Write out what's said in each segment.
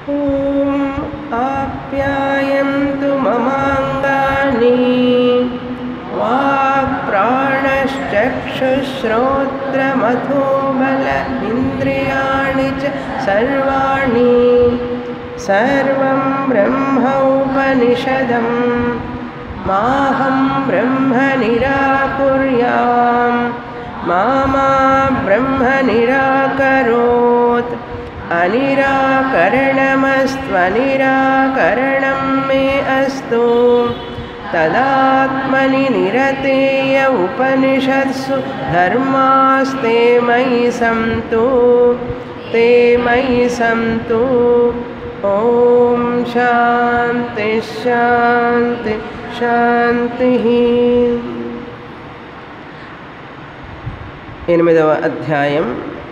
ॐ आप्यायन्तु ममाङ्गानि वाक्प्राणश्चक्षुश्रोत्रमथो बल इन्द्रियाणि च सर्वाणि सर्वं ब्रह्मोपनिषदं माहं ब्रह्म निराकुर्यां मा मा ब्रह्म निराकरोत् अनिराकरणमस्त्वनिराकरणं मे अस्तु तदात्मनि निरतेय उपनिषत्सु धर्मास्ते मयि सन्तु ते मयि सन्तु ॐ शान्ति शान्ति शान्तिः ఎనిమిదవ అధ్యాయం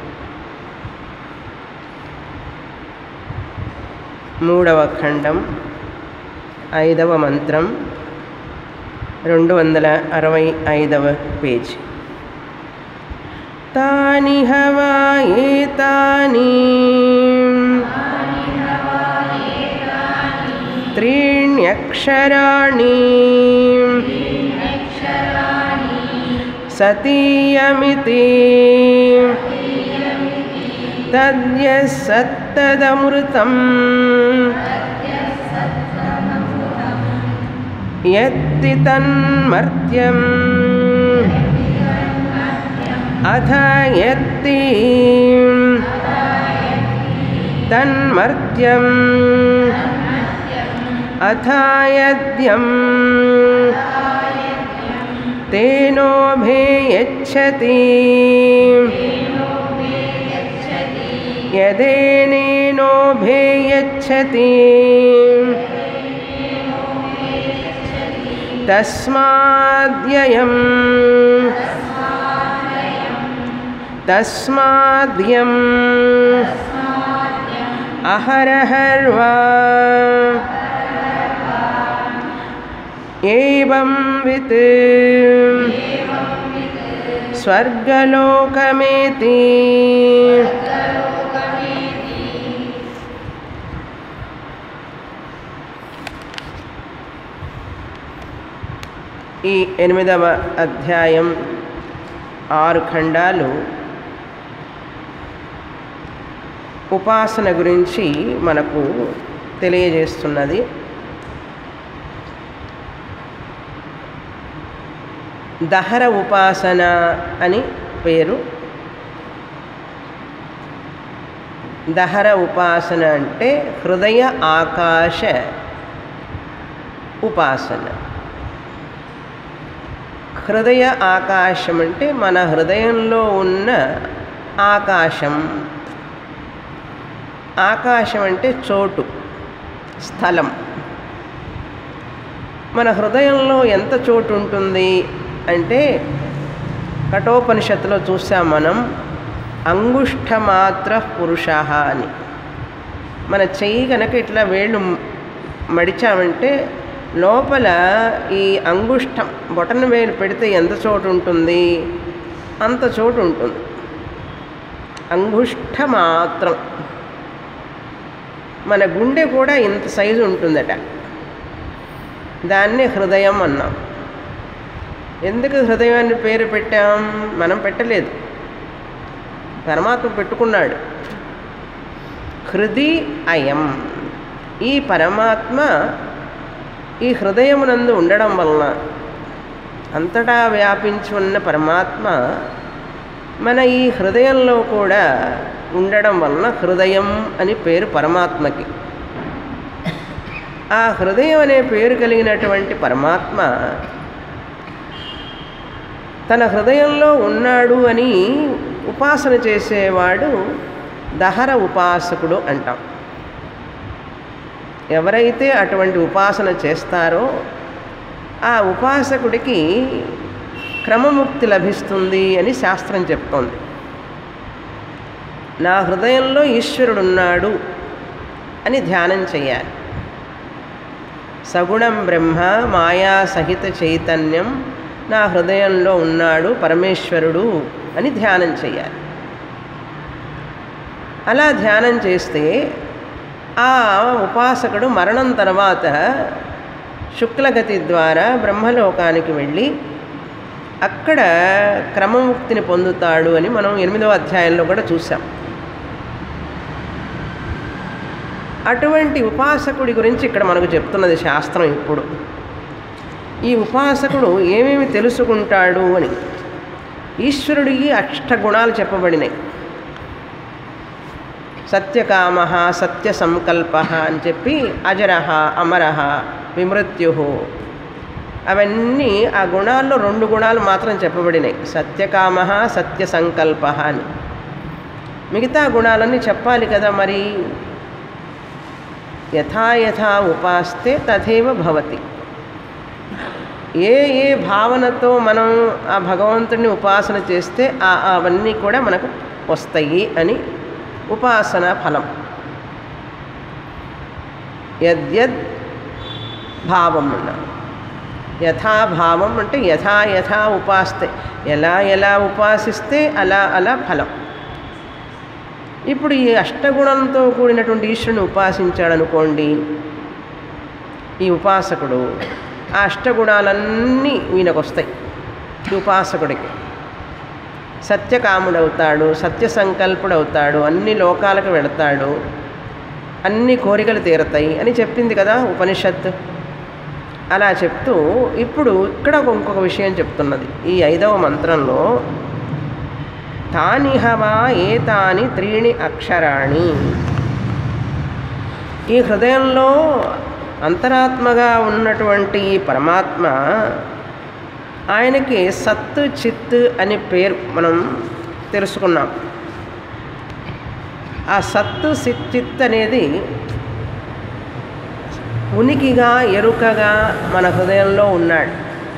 మూడవ ఖండం ఐదవ మంత్రం రెండు వందల అరవై ఐదవ పేజీ తాని హవా ఏతాని త్రీణ్యక్షరాణి సతీయమితి తద్యసత్తదమృతం యత్తి తన్మర్త్యం అథ యత్తి తన్మర్త్యం అథాయద్యం तेनोभेयच्छति यदेनेनोभेयच्छति तस्माद्ययम् तस्माद्यम् अहरहर्वा एवं वित् స్వర్గలోకమేతి ఈ ఎనిమిదవ అధ్యాయం ఆరు ఖండాలు ఉపాసన గురించి మనకు తెలియజేస్తున్నది దహర ఉపాసన అని పేరు దహర ఉపాసన అంటే హృదయ ఆకాశ ఉపాసన హృదయ ఆకాశం అంటే మన హృదయంలో ఉన్న ఆకాశం ఆకాశం అంటే చోటు స్థలం మన హృదయంలో ఎంత చోటు ఉంటుంది అంటే కఠోపనిషత్తులో చూసాం మనం అంగుష్ఠమాత్ర పురుష అని మన చెయ్యి కనుక ఇట్లా వేళ్ళు మడిచామంటే లోపల ఈ అంగుష్టం బొటన వేలు పెడితే ఎంత చోటు ఉంటుంది అంత చోటు ఉంటుంది అంగుష్ట మాత్రం మన గుండె కూడా ఇంత సైజు ఉంటుందట దాన్నే హృదయం అన్నాం ఎందుకు హృదయం అని పేరు పెట్టాం మనం పెట్టలేదు పరమాత్మ పెట్టుకున్నాడు హృది అయం ఈ పరమాత్మ ఈ హృదయమునందు ఉండడం వలన అంతటా వ్యాపించి ఉన్న పరమాత్మ మన ఈ హృదయంలో కూడా ఉండడం వలన హృదయం అని పేరు పరమాత్మకి ఆ హృదయం అనే పేరు కలిగినటువంటి పరమాత్మ తన హృదయంలో ఉన్నాడు అని ఉపాసన చేసేవాడు దహర ఉపాసకుడు అంటాం ఎవరైతే అటువంటి ఉపాసన చేస్తారో ఆ ఉపాసకుడికి క్రమముక్తి లభిస్తుంది అని శాస్త్రం చెప్తోంది నా హృదయంలో ఈశ్వరుడున్నాడు అని ధ్యానం చేయాలి సగుణం బ్రహ్మ మాయా సహిత చైతన్యం నా హృదయంలో ఉన్నాడు పరమేశ్వరుడు అని ధ్యానం చేయాలి అలా ధ్యానం చేస్తే ఆ ఉపాసకుడు మరణం తర్వాత శుక్లగతి ద్వారా బ్రహ్మలోకానికి వెళ్ళి అక్కడ క్రమముక్తిని పొందుతాడు అని మనం ఎనిమిదవ అధ్యాయంలో కూడా చూసాం అటువంటి ఉపాసకుడి గురించి ఇక్కడ మనకు చెప్తున్నది శాస్త్రం ఇప్పుడు ఈ ఉపాసకుడు ఏమేమి తెలుసుకుంటాడు అని ఈశ్వరుడికి అష్టగుణాలు చెప్పబడినాయి సత్యకామ సత్య సంకల్ప అని చెప్పి అజర అమర విమృత్యు అవన్నీ ఆ గుణాల్లో రెండు గుణాలు మాత్రం చెప్పబడినాయి సత్యకామ సత్య సంకల్ప అని మిగతా గుణాలన్నీ చెప్పాలి కదా మరి యథా యథా ఉపాస్తే తథేవ భవతి ఏ ఏ భావనతో మనం ఆ భగవంతుడిని ఉపాసన చేస్తే ఆ అవన్నీ కూడా మనకు వస్తాయి అని ఉపాసన ఫలం యద్యద్ భావం అన్నారు యథాభావం అంటే యథా యథా ఉపాస్తే ఎలా ఎలా ఉపాసిస్తే అలా అలా ఫలం ఇప్పుడు ఈ అష్టగుణంతో కూడినటువంటి ఈశ్వరుని ఉపాసించాడు అనుకోండి ఈ ఉపాసకుడు ఆ అష్టగుణాలన్నీ ఈయనకు వస్తాయి ఈ ఉపాసకుడికి సత్యకాముడవుతాడు సత్య సంకల్పుడవుతాడు అన్ని లోకాలకు వెళతాడు అన్ని కోరికలు తీరతాయి అని చెప్పింది కదా ఉపనిషత్తు అలా చెప్తూ ఇప్పుడు ఇక్కడ ఒక ఇంకొక విషయం చెప్తున్నది ఈ ఐదవ మంత్రంలో తానిహవా ఏతాని త్రీణి అక్షరాణి ఈ హృదయంలో అంతరాత్మగా ఉన్నటువంటి ఈ పరమాత్మ ఆయనకి సత్తు చిత్ అని పేరు మనం తెలుసుకున్నాం ఆ సత్తు సిత్ చిత్ అనేది ఉనికిగా ఎరుకగా మన హృదయంలో ఉన్నాడు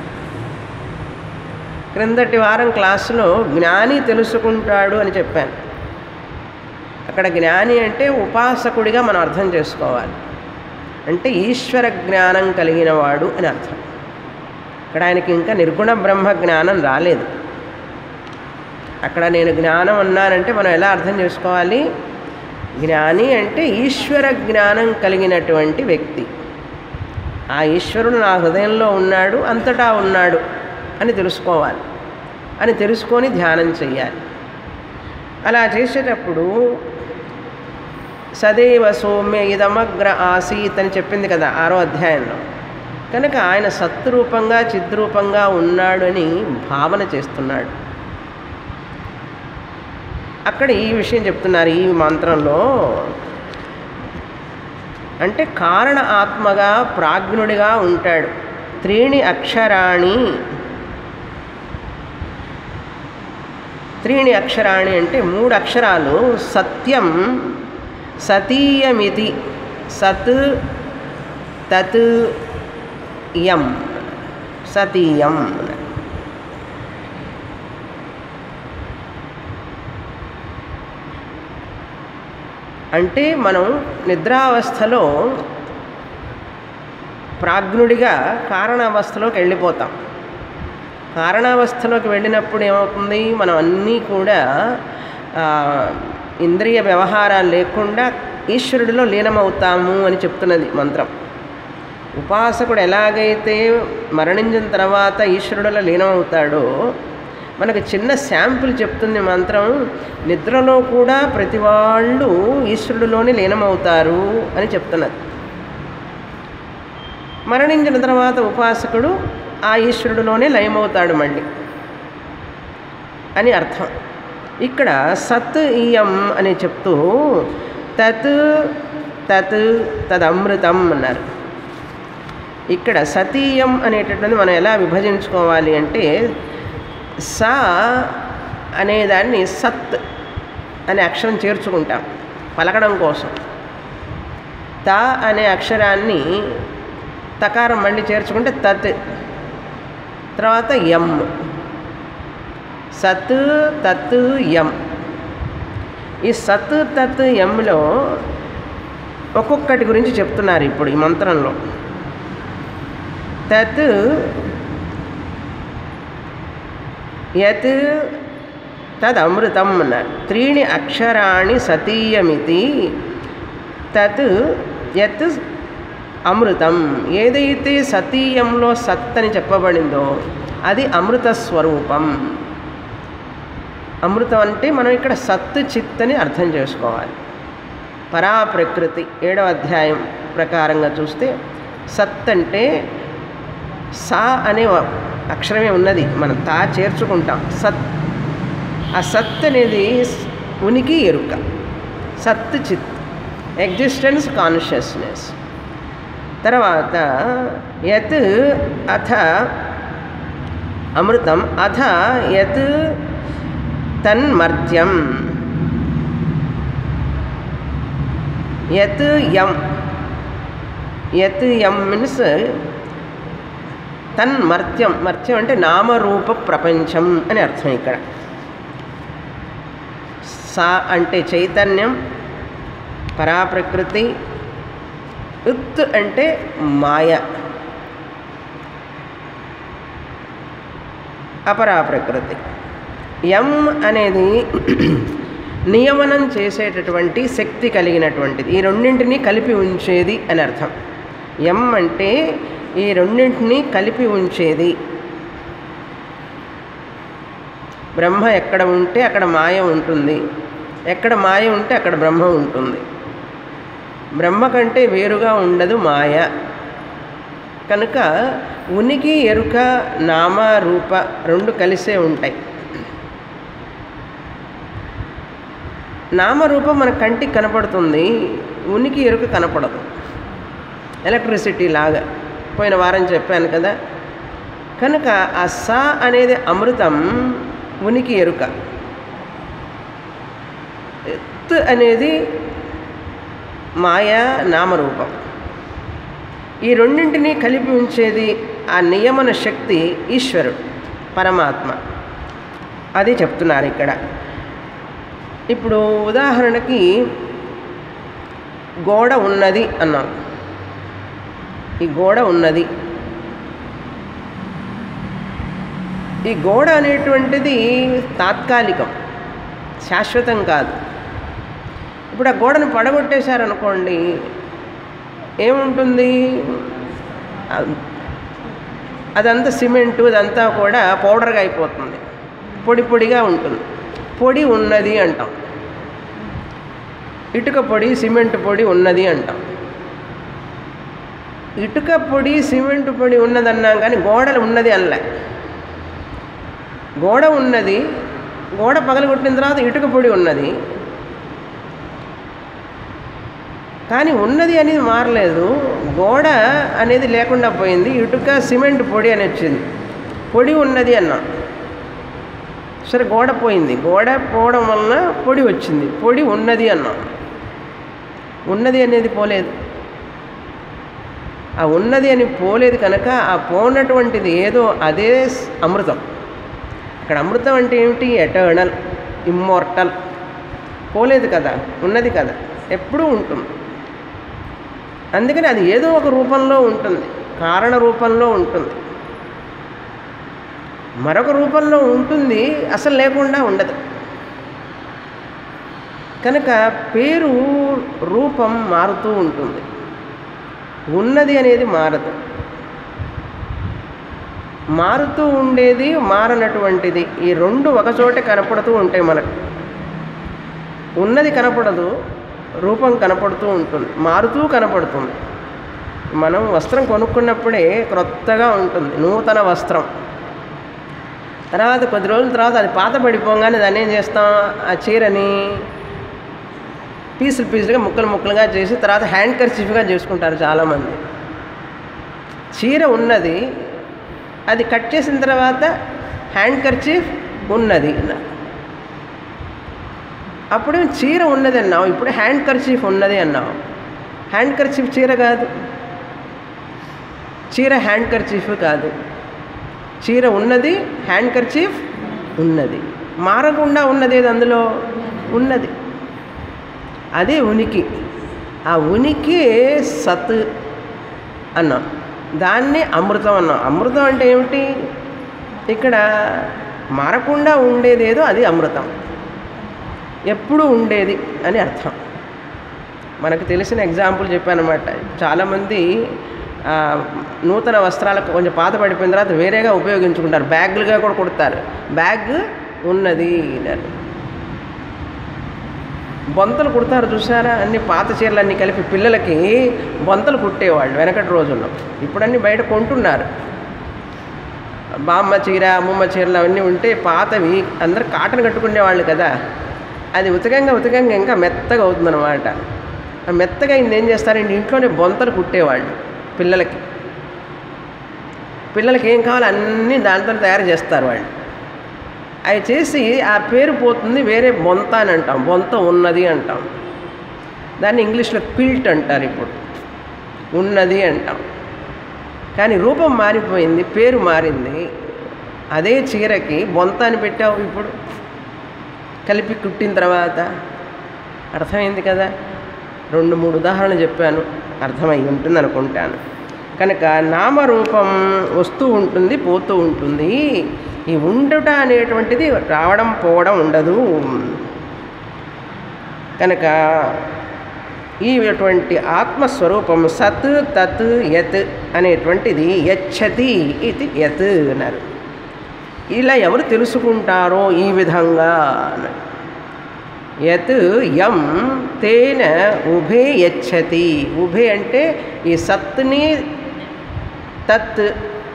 క్రిందటి వారం క్లాసులో జ్ఞాని తెలుసుకుంటాడు అని చెప్పాను అక్కడ జ్ఞాని అంటే ఉపాసకుడిగా మనం అర్థం చేసుకోవాలి అంటే ఈశ్వర జ్ఞానం కలిగిన వాడు అని అర్థం ఇక్కడ ఆయనకి ఇంకా నిర్గుణ బ్రహ్మ జ్ఞానం రాలేదు అక్కడ నేను జ్ఞానం అన్నానంటే మనం ఎలా అర్థం చేసుకోవాలి జ్ఞాని అంటే ఈశ్వర జ్ఞానం కలిగినటువంటి వ్యక్తి ఆ ఈశ్వరుడు నా హృదయంలో ఉన్నాడు అంతటా ఉన్నాడు అని తెలుసుకోవాలి అని తెలుసుకొని ధ్యానం చెయ్యాలి అలా చేసేటప్పుడు సదైవ సౌమ్య ఇదమగ్ర ఆసీత్ అని చెప్పింది కదా ఆరో అధ్యాయంలో కనుక ఆయన సత్రూపంగా చిద్రూపంగా ఉన్నాడు అని భావన చేస్తున్నాడు అక్కడ ఈ విషయం చెప్తున్నారు ఈ మంత్రంలో అంటే కారణ ఆత్మగా ప్రాజ్ఞుడిగా ఉంటాడు త్రీణి అక్షరాణి త్రీణి అక్షరాణి అంటే మూడు అక్షరాలు సత్యం సతీయమితి సత్ తత్ యం సతీయం అంటే మనం నిద్రావస్థలో ప్రాజ్ఞుడిగా కారణావస్థలోకి వెళ్ళిపోతాం కారణావస్థలోకి వెళ్ళినప్పుడు ఏమవుతుంది మనం అన్నీ కూడా ఆ, ఇంద్రియ వ్యవహారాలు లేకుండా ఈశ్వరుడిలో లీనమవుతాము అని చెప్తున్నది మంత్రం ఉపాసకుడు ఎలాగైతే మరణించిన తర్వాత ఈశ్వరుడిలో లీనమవుతాడో మనకు చిన్న శాంపుల్ చెప్తుంది మంత్రం నిద్రలో కూడా ప్రతి వాళ్ళు ఈశ్వరుడిలోనే లీనమవుతారు అని చెప్తున్నది మరణించిన తర్వాత ఉపాసకుడు ఆ ఈశ్వరుడిలోనే లయమవుతాడు మళ్ళీ అని అర్థం ఇక్కడ సత్ ఇయం అని చెప్తూ తత్ తత్ తదమృతం అన్నారు ఇక్కడ సతీయం అనేటటువంటిది మనం ఎలా విభజించుకోవాలి అంటే స అనేదాన్ని సత్ అనే అక్షరం చేర్చుకుంటాం పలకడం కోసం త అనే అక్షరాన్ని తకారం మళ్ళీ చేర్చుకుంటే తత్ తర్వాత ఎం సత్ తత్ ఎం ఈ సత్ తత్ ఎంలో ఒక్కొక్కటి గురించి చెప్తున్నారు ఇప్పుడు ఈ మంత్రంలో తత్ యత్ తదమృతం అన్నారు త్రీణి అక్షరాణి సతీయమితి తత్ యత్ అమృతం ఏదైతే సతీయంలో సత్ అని చెప్పబడిందో అది అమృత స్వరూపం అమృతం అంటే మనం ఇక్కడ సత్ చిత్ అని అర్థం చేసుకోవాలి పరా ప్రకృతి ఏడవ అధ్యాయం ప్రకారంగా చూస్తే సత్ అంటే సా అనే అక్షరమే ఉన్నది మనం తా చేర్చుకుంటాం సత్ ఆ సత్ అనేది ఉనికి ఎరుక సత్ చిత్ ఎగ్జిస్టెన్స్ కాన్షియస్నెస్ తర్వాత యత్ అథ అమృతం అథ యత్ తన్మర్త్యం యత్ యం యత్ యం మీన్స్ తన్మర్త్యం మర్త్యం అంటే నామరూప ప్రపంచం అని అర్థం ఇక్కడ సా అంటే చైతన్యం పరాప్రకృతి ఉత్ అంటే మాయ అపరాప్రకృతి యం అనేది నియమనం చేసేటటువంటి శక్తి కలిగినటువంటిది ఈ రెండింటినీ కలిపి ఉంచేది అని అర్థం ఎం అంటే ఈ రెండింటినీ కలిపి ఉంచేది బ్రహ్మ ఎక్కడ ఉంటే అక్కడ మాయ ఉంటుంది ఎక్కడ మాయ ఉంటే అక్కడ బ్రహ్మ ఉంటుంది బ్రహ్మ కంటే వేరుగా ఉండదు మాయ కనుక ఉనికి ఎరుక నామ రూప రెండు కలిసే ఉంటాయి నామరూపం మన కంటికి కనపడుతుంది ఉనికి ఎరుక కనపడదు ఎలక్ట్రిసిటీ లాగా పోయిన వారం చెప్పాను కదా కనుక ఆ స అనేది అమృతం ఉనికి ఎరుక ఎత్ అనేది మాయా నామరూపం ఈ రెండింటినీ కలిపి ఉంచేది ఆ నియమన శక్తి ఈశ్వరుడు పరమాత్మ అది చెప్తున్నారు ఇక్కడ ఇప్పుడు ఉదాహరణకి గోడ ఉన్నది అన్నాం ఈ గోడ ఉన్నది ఈ గోడ అనేటువంటిది తాత్కాలికం శాశ్వతం కాదు ఇప్పుడు ఆ గోడను పడగొట్టేశారనుకోండి ఏముంటుంది అ- అదంతా సిమెంటు అదంతా కూడా పౌడర్గా అయిపోతుంది పొడి పొడిగా ఉంటుంది పొడి ఉన్నది అంటాం ఇటుక పొడి సిమెంట్ పొడి ఉన్నది అంటాం ఇటుక పొడి సిమెంట్ పొడి ఉన్నదన్నాం కానీ గోడలు ఉన్నది అనలే గోడ ఉన్నది గోడ పగలగొట్టిన తర్వాత ఇటుక పొడి ఉన్నది కానీ ఉన్నది అనేది మారలేదు గోడ అనేది లేకుండా పోయింది ఇటుక సిమెంట్ పొడి అని వచ్చింది పొడి ఉన్నది అన్నాం సరే గోడ పోయింది గోడ పోవడం వలన పొడి వచ్చింది పొడి ఉన్నది అన్నాం ఉన్నది అనేది పోలేదు ఆ ఉన్నది అని పోలేదు కనుక ఆ పోనటువంటిది ఏదో అదే స్- అమృతం అక్కడ అమృతం అంటే ఏమిటి ఎటర్నల్ ఇమ్మోర్టల్ పోలేదు కదా ఉన్నది కదా ఎప్పుడూ ఉంటుంది అందుకని అది ఏదో ఒక రూపంలో ఉంటుంది కారణ రూపంలో ఉంటుంది మరొక రూపంలో ఉంటుంది అసలు లేకుండా ఉండదు కనుక పేరు రూపం మారుతూ ఉంటుంది ఉన్నది అనేది మారదు మారుతూ ఉండేది మారనటువంటిది ఈ రెండు ఒకచోట కనపడుతూ ఉంటాయి మనకు ఉన్నది కనపడదు రూపం కనపడుతూ ఉంటుంది మారుతూ కనపడుతుంది మనం వస్త్రం కొనుక్కున్నప్పుడే క్రొత్తగా ఉంటుంది నూతన వస్త్రం తర్వాత కొద్ది రోజుల తర్వాత అది పాత పడిపోగానే దాన్ని ఏం చేస్తాం ఆ చీరని పీసులు పీసులుగా ముక్కలు ముక్కలుగా చేసి తర్వాత హ్యాండ్ కర్చీఫ్గా చేసుకుంటారు చాలామంది చీర ఉన్నది అది కట్ చేసిన తర్వాత హ్యాండ్ కర్చీఫ్ ఉన్నది అన్నారు. అప్పుడు చీర ఉన్నది అన్నావు ఇప్పుడు హ్యాండ్ కర్చీఫ్ ఉన్నది అన్నావు హ్యాండ్ కర్చీఫ్ చీర కాదు చీర హ్యాండ్ కర్చీఫ్ కాదు చీర ఉన్నది హ్యాండ్ కర్చీఫ్ ఉన్నది మారకుండా ఉన్నది ఏది అందులో ఉన్నది అదే ఉనికి ఆ ఉనికి సత్ అన్నాం దాన్ని అమృతం అన్నాం అమృతం అంటే ఏమిటి ఇక్కడ మారకుండా ఉండేదేదో అది అమృతం ఎప్పుడు ఉండేది అని అర్థం మనకు తెలిసిన ఎగ్జాంపుల్ చెప్పానమాట చాలామంది ఆ, నూతన వస్త్రాలకు కొంచెం పాత పడిపోయిన తర్వాత వేరేగా ఉపయోగించుకుంటారు బ్యాగులుగా కూడా కుడతారు బ్యాగ్ ఉన్నది అన్నారు బొంతలు కుడతారు చూసారా అన్ని పాత చీరలు అన్నీ కలిపి పిల్లలకి బొంతలు కుట్టేవాళ్ళు వెనకటి రోజుల్లో ఇప్పుడన్నీ బయట కొంటున్నారు బామ్మ చీర అమ్మమ్మ చీరలు అవన్నీ ఉంటే పాతవి అందరు కాటన్ కట్టుకునేవాళ్ళు కదా అది ఉతకంగా ఉతకంగా ఇంకా మెత్తగా అవుతుందన్నమాట ఆ మెత్తగా అయింది ఏం చేస్తారంటే ఇంట్లోనే బొంతలు కుట్టేవాళ్ళు పిల్లలకి పిల్లలకి ఏం కావాలో అన్నీ దాంతో తయారు చేస్తారు వాళ్ళు అవి చేసి ఆ పేరు పోతుంది వేరే బొంత అని అంటాం బొంత ఉన్నది అంటాం దాన్ని ఇంగ్లీష్లో క్విల్ట్ అంటారు ఇప్పుడు ఉన్నది అంటాం కానీ రూపం మారిపోయింది పేరు మారింది అదే చీరకి బొంత అని పెట్టావు ఇప్పుడు కలిపి కుట్టిన తర్వాత అర్థమైంది కదా రెండు మూడు ఉదాహరణలు చెప్పాను అర్థమై ఉంటుంది అనుకుంటాను కనుక నామరూపం వస్తూ ఉంటుంది పోతూ ఉంటుంది ఈ ఉండుట అనేటువంటిది రావడం పోవడం ఉండదు కనుక ఈటువంటి ఆత్మస్వరూపం సత్ తత్ యత్ అనేటువంటిది యచ్చతి ఇది యత్ అన్నారు ఇలా ఎవరు తెలుసుకుంటారో ఈ విధంగా అన్నారు యత్ యం తేన ఉభే యచ్చతి ఉభే అంటే ఈ సత్ని తత్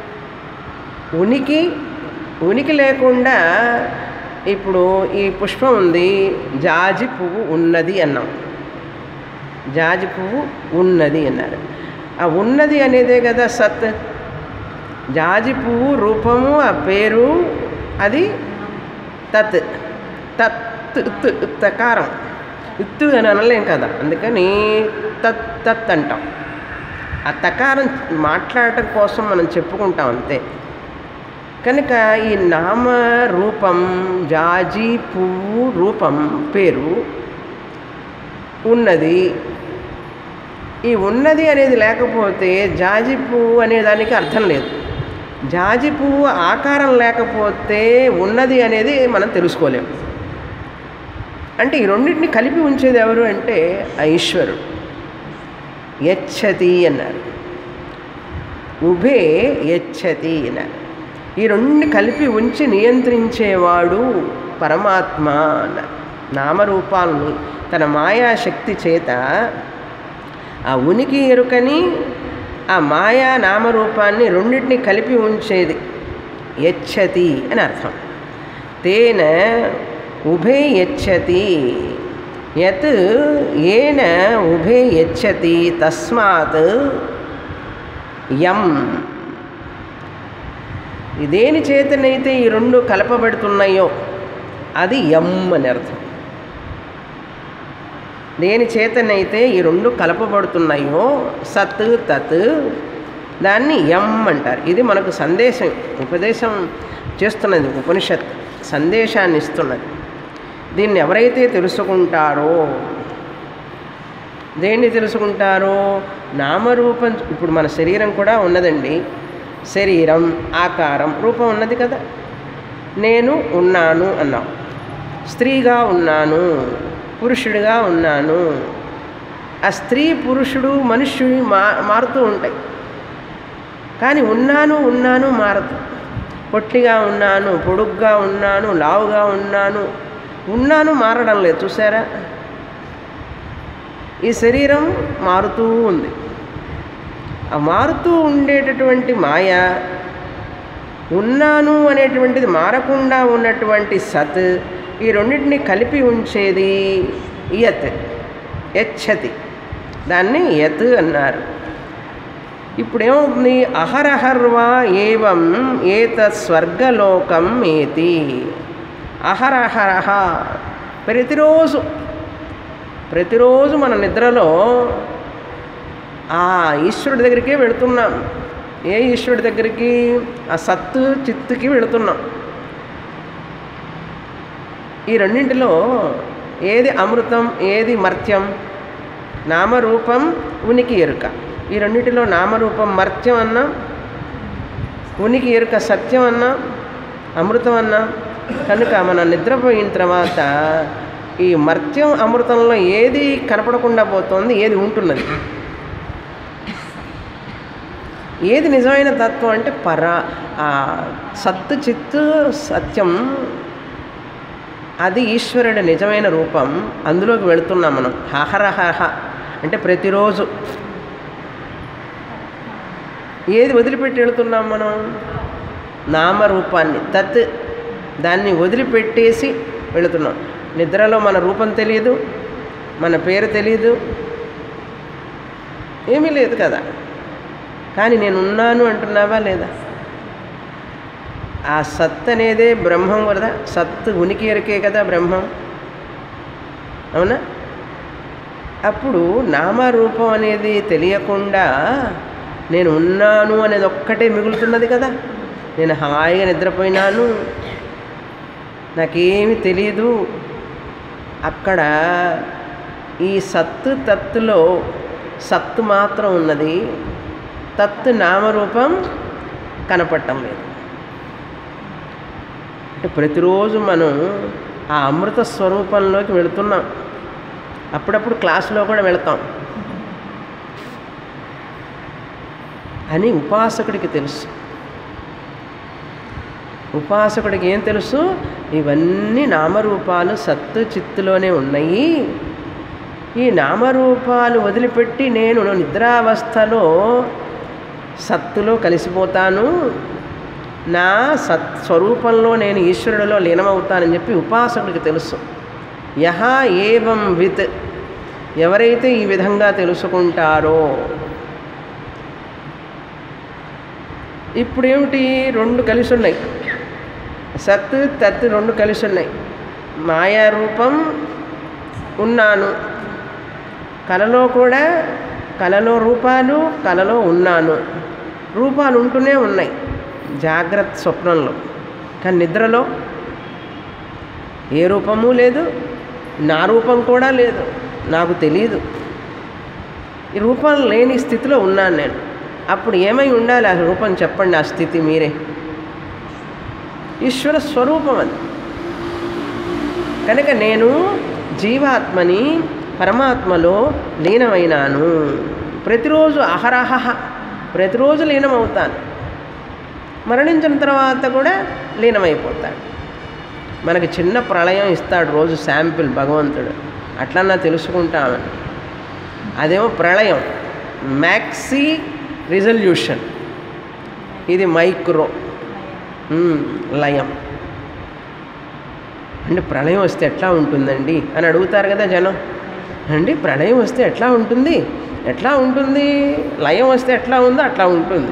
ఉనికి ఉనికి లేకుండా ఇప్పుడు ఈ పుష్పం ఉంది జాజి పువ్వు ఉన్నది అన్నాం జాజి పువ్వు ఉన్నది అన్నారు ఆ ఉన్నది అనేదే కదా సత్ జాజి పువ్వు రూపము ఆ పేరు అది తత్ తత్ త్ తకారం ఇత్తు అని అనలేం కదా అందుకని తత్ తత్ అంటాం ఆ తకారం మాట్లాడటం కోసం మనం చెప్పుకుంటాం అంతే కనుక ఈ నామ రూపం జాజి పువ్వు రూపం పేరు ఉన్నది ఈ ఉన్నది అనేది లేకపోతే జాజి పువ్వు అనే దానికి అర్థం లేదు జాజి పువ్వు ఆకారం లేకపోతే ఉన్నది అనేది మనం తెలుసుకోలేము అంటే ఈ రెండింటిని కలిపి ఉంచేది ఎవరు అంటే ఆ ఈశ్వరుడు యచ్చతి అన్నారు ఉభే యచ్చతి అన్నారు ఈ రెండు కలిపి ఉంచి నియంత్రించేవాడు పరమాత్మ అన్నారు నామరూపాలను తన మాయాశక్తి చేత ఆ ఉనికి ఎరుకని ఆ మాయా నామరూపాన్ని రెండింటిని కలిపి ఉంచేది యచ్చతి అని అర్థం తేన ఉభే యచ్చతి యత్ ఏన ఉభే యచ్చతి తస్మాత్ యం దేని చేతనైతే ఈ రెండు కలపబడుతున్నాయో అది యం అని అర్థం దేని చేతనైతే ఈ రెండు కలపబడుతున్నాయో సత్ తత్ దాన్ని యం అంటారు ఇది మనకు సందేశం ఉపదేశం చేస్తున్నది ఉపనిషత్ సందేశాన్ని ఇస్తున్నది దీన్ని ఎవరైతే తెలుసుకుంటారో దేన్ని తెలుసుకుంటారో నామరూపం ఇప్పుడు మన శరీరం కూడా ఉన్నదండి శరీరం ఆకారం రూపం ఉన్నది కదా నేను ఉన్నాను అన్నాం స్త్రీగా ఉన్నాను పురుషుడిగా ఉన్నాను ఆ స్త్రీ పురుషుడు మనుష్యుడు మా మారుతూ ఉంటాయి కానీ ఉన్నాను ఉన్నాను మారదు పొట్టిగా ఉన్నాను పొడుగ్గా ఉన్నాను లావుగా ఉన్నాను ఉన్నాను మారడం లేదు చూసారా ఈ శరీరం మారుతూ ఉంది ఆ మారుతూ ఉండేటటువంటి మాయ ఉన్నాను అనేటువంటిది మారకుండా ఉన్నటువంటి సత్ ఈ రెండింటిని కలిపి ఉంచేది యత్ యచ్చతి దాన్ని యత్ అన్నారు ఇప్పుడేమవుతుంది అహరహర్వా ఏవం ఏత స్వర్గలోకం ఏతి అహరహరహ ప్రతిరోజు ప్రతిరోజు మన నిద్రలో ఆ ఈశ్వరుడి దగ్గరికే వెళుతున్నాం ఏ ఈశ్వరుడి దగ్గరికి ఆ సత్తు చిత్తుకి వెళుతున్నాం ఈ రెండింటిలో ఏది అమృతం ఏది మర్త్యం నామరూపం ఉనికి ఎరుక ఈ రెండింటిలో నామరూపం మర్త్యం అన్నా ఉనికి ఎరుక సత్యం అన్నా అమృతం అన్నా కనుక మనం నిద్రపోయిన తర్వాత ఈ మర్త్యం అమృతంలో ఏది కనపడకుండా పోతుంది ఏది ఉంటున్నది ఏది నిజమైన తత్వం అంటే పర ఆ సత్తు చిత్తు సత్యం అది ఈశ్వరుడి నిజమైన రూపం అందులోకి వెళుతున్నాం మనం హహరహ అంటే ప్రతిరోజు ఏది వదిలిపెట్టి వెళుతున్నాం మనం నామరూపాన్ని తత్ దాన్ని వదిలిపెట్టేసి వెళుతున్నాం నిద్రలో మన రూపం తెలియదు మన పేరు తెలియదు ఏమీ లేదు కదా కానీ నేను ఉన్నాను అంటున్నావా లేదా ఆ సత్ అనేదే బ్రహ్మం కదా సత్ ఉనికి ఎరికే కదా బ్రహ్మం అవునా అప్పుడు నామరూపం అనేది తెలియకుండా నేను ఉన్నాను అనేది ఒక్కటే మిగులుతున్నది కదా నేను హాయిగా నిద్రపోయినాను నాకేమీ తెలియదు అక్కడ ఈ సత్తు తత్తులో సత్తు మాత్రం ఉన్నది తత్తు నామరూపం కనపడటం లేదు అంటే ప్రతిరోజు మనం ఆ అమృత స్వరూపంలోకి వెళుతున్నాం అప్పుడప్పుడు క్లాసులో కూడా వెళతాం అని ఉపాసకుడికి తెలుసు ఉపాసకుడికి ఏం తెలుసు ఇవన్నీ నామరూపాలు సత్తు చిత్తులోనే ఉన్నాయి ఈ నామరూపాలు వదిలిపెట్టి నేను నిద్రావస్థలో సత్తులో కలిసిపోతాను నా సత్ స్వరూపంలో నేను ఈశ్వరుడిలో లీనమవుతానని చెప్పి ఉపాసకుడికి తెలుసు యహ ఏవం విత్ ఎవరైతే ఈ విధంగా తెలుసుకుంటారో ఇప్పుడు ఏమిటి రెండు కలిసి ఉన్నాయి సత్ తత్ రెండు కలిసి ఉన్నాయి మాయా రూపం ఉన్నాను కలలో కూడా కలలో రూపాలు కలలో ఉన్నాను రూపాలు ఉంటూనే ఉన్నాయి జాగ్రత్త స్వప్నంలో కానీ నిద్రలో ఏ రూపము లేదు నా రూపం కూడా లేదు నాకు తెలియదు ఈ రూపం లేని స్థితిలో ఉన్నాను నేను అప్పుడు ఏమై ఉండాలి ఆ రూపం చెప్పండి ఆ స్థితి మీరే ఈశ్వర స్వరూపం అది కనుక నేను జీవాత్మని పరమాత్మలో లీనమైనాను ప్రతిరోజు అహరహ ప్రతిరోజు లీనమవుతాను మరణించిన తర్వాత కూడా లీనమైపోతాడు మనకి చిన్న ప్రళయం ఇస్తాడు రోజు శాంపిల్ భగవంతుడు అట్లన్నా తెలుసుకుంటామని అదేమో ప్రళయం మ్యాక్సీ రిజల్యూషన్ ఇది మైక్రో మ్మ్, లయం అంటే ప్రళయం వస్తే ఎట్లా ఉంటుందండి అని అడుగుతారు కదా జనం అండి ప్రళయం వస్తే ఎట్లా ఉంటుంది ఎట్లా ఉంటుంది లయం వస్తే ఎట్లా ఉందో అట్లా ఉంటుంది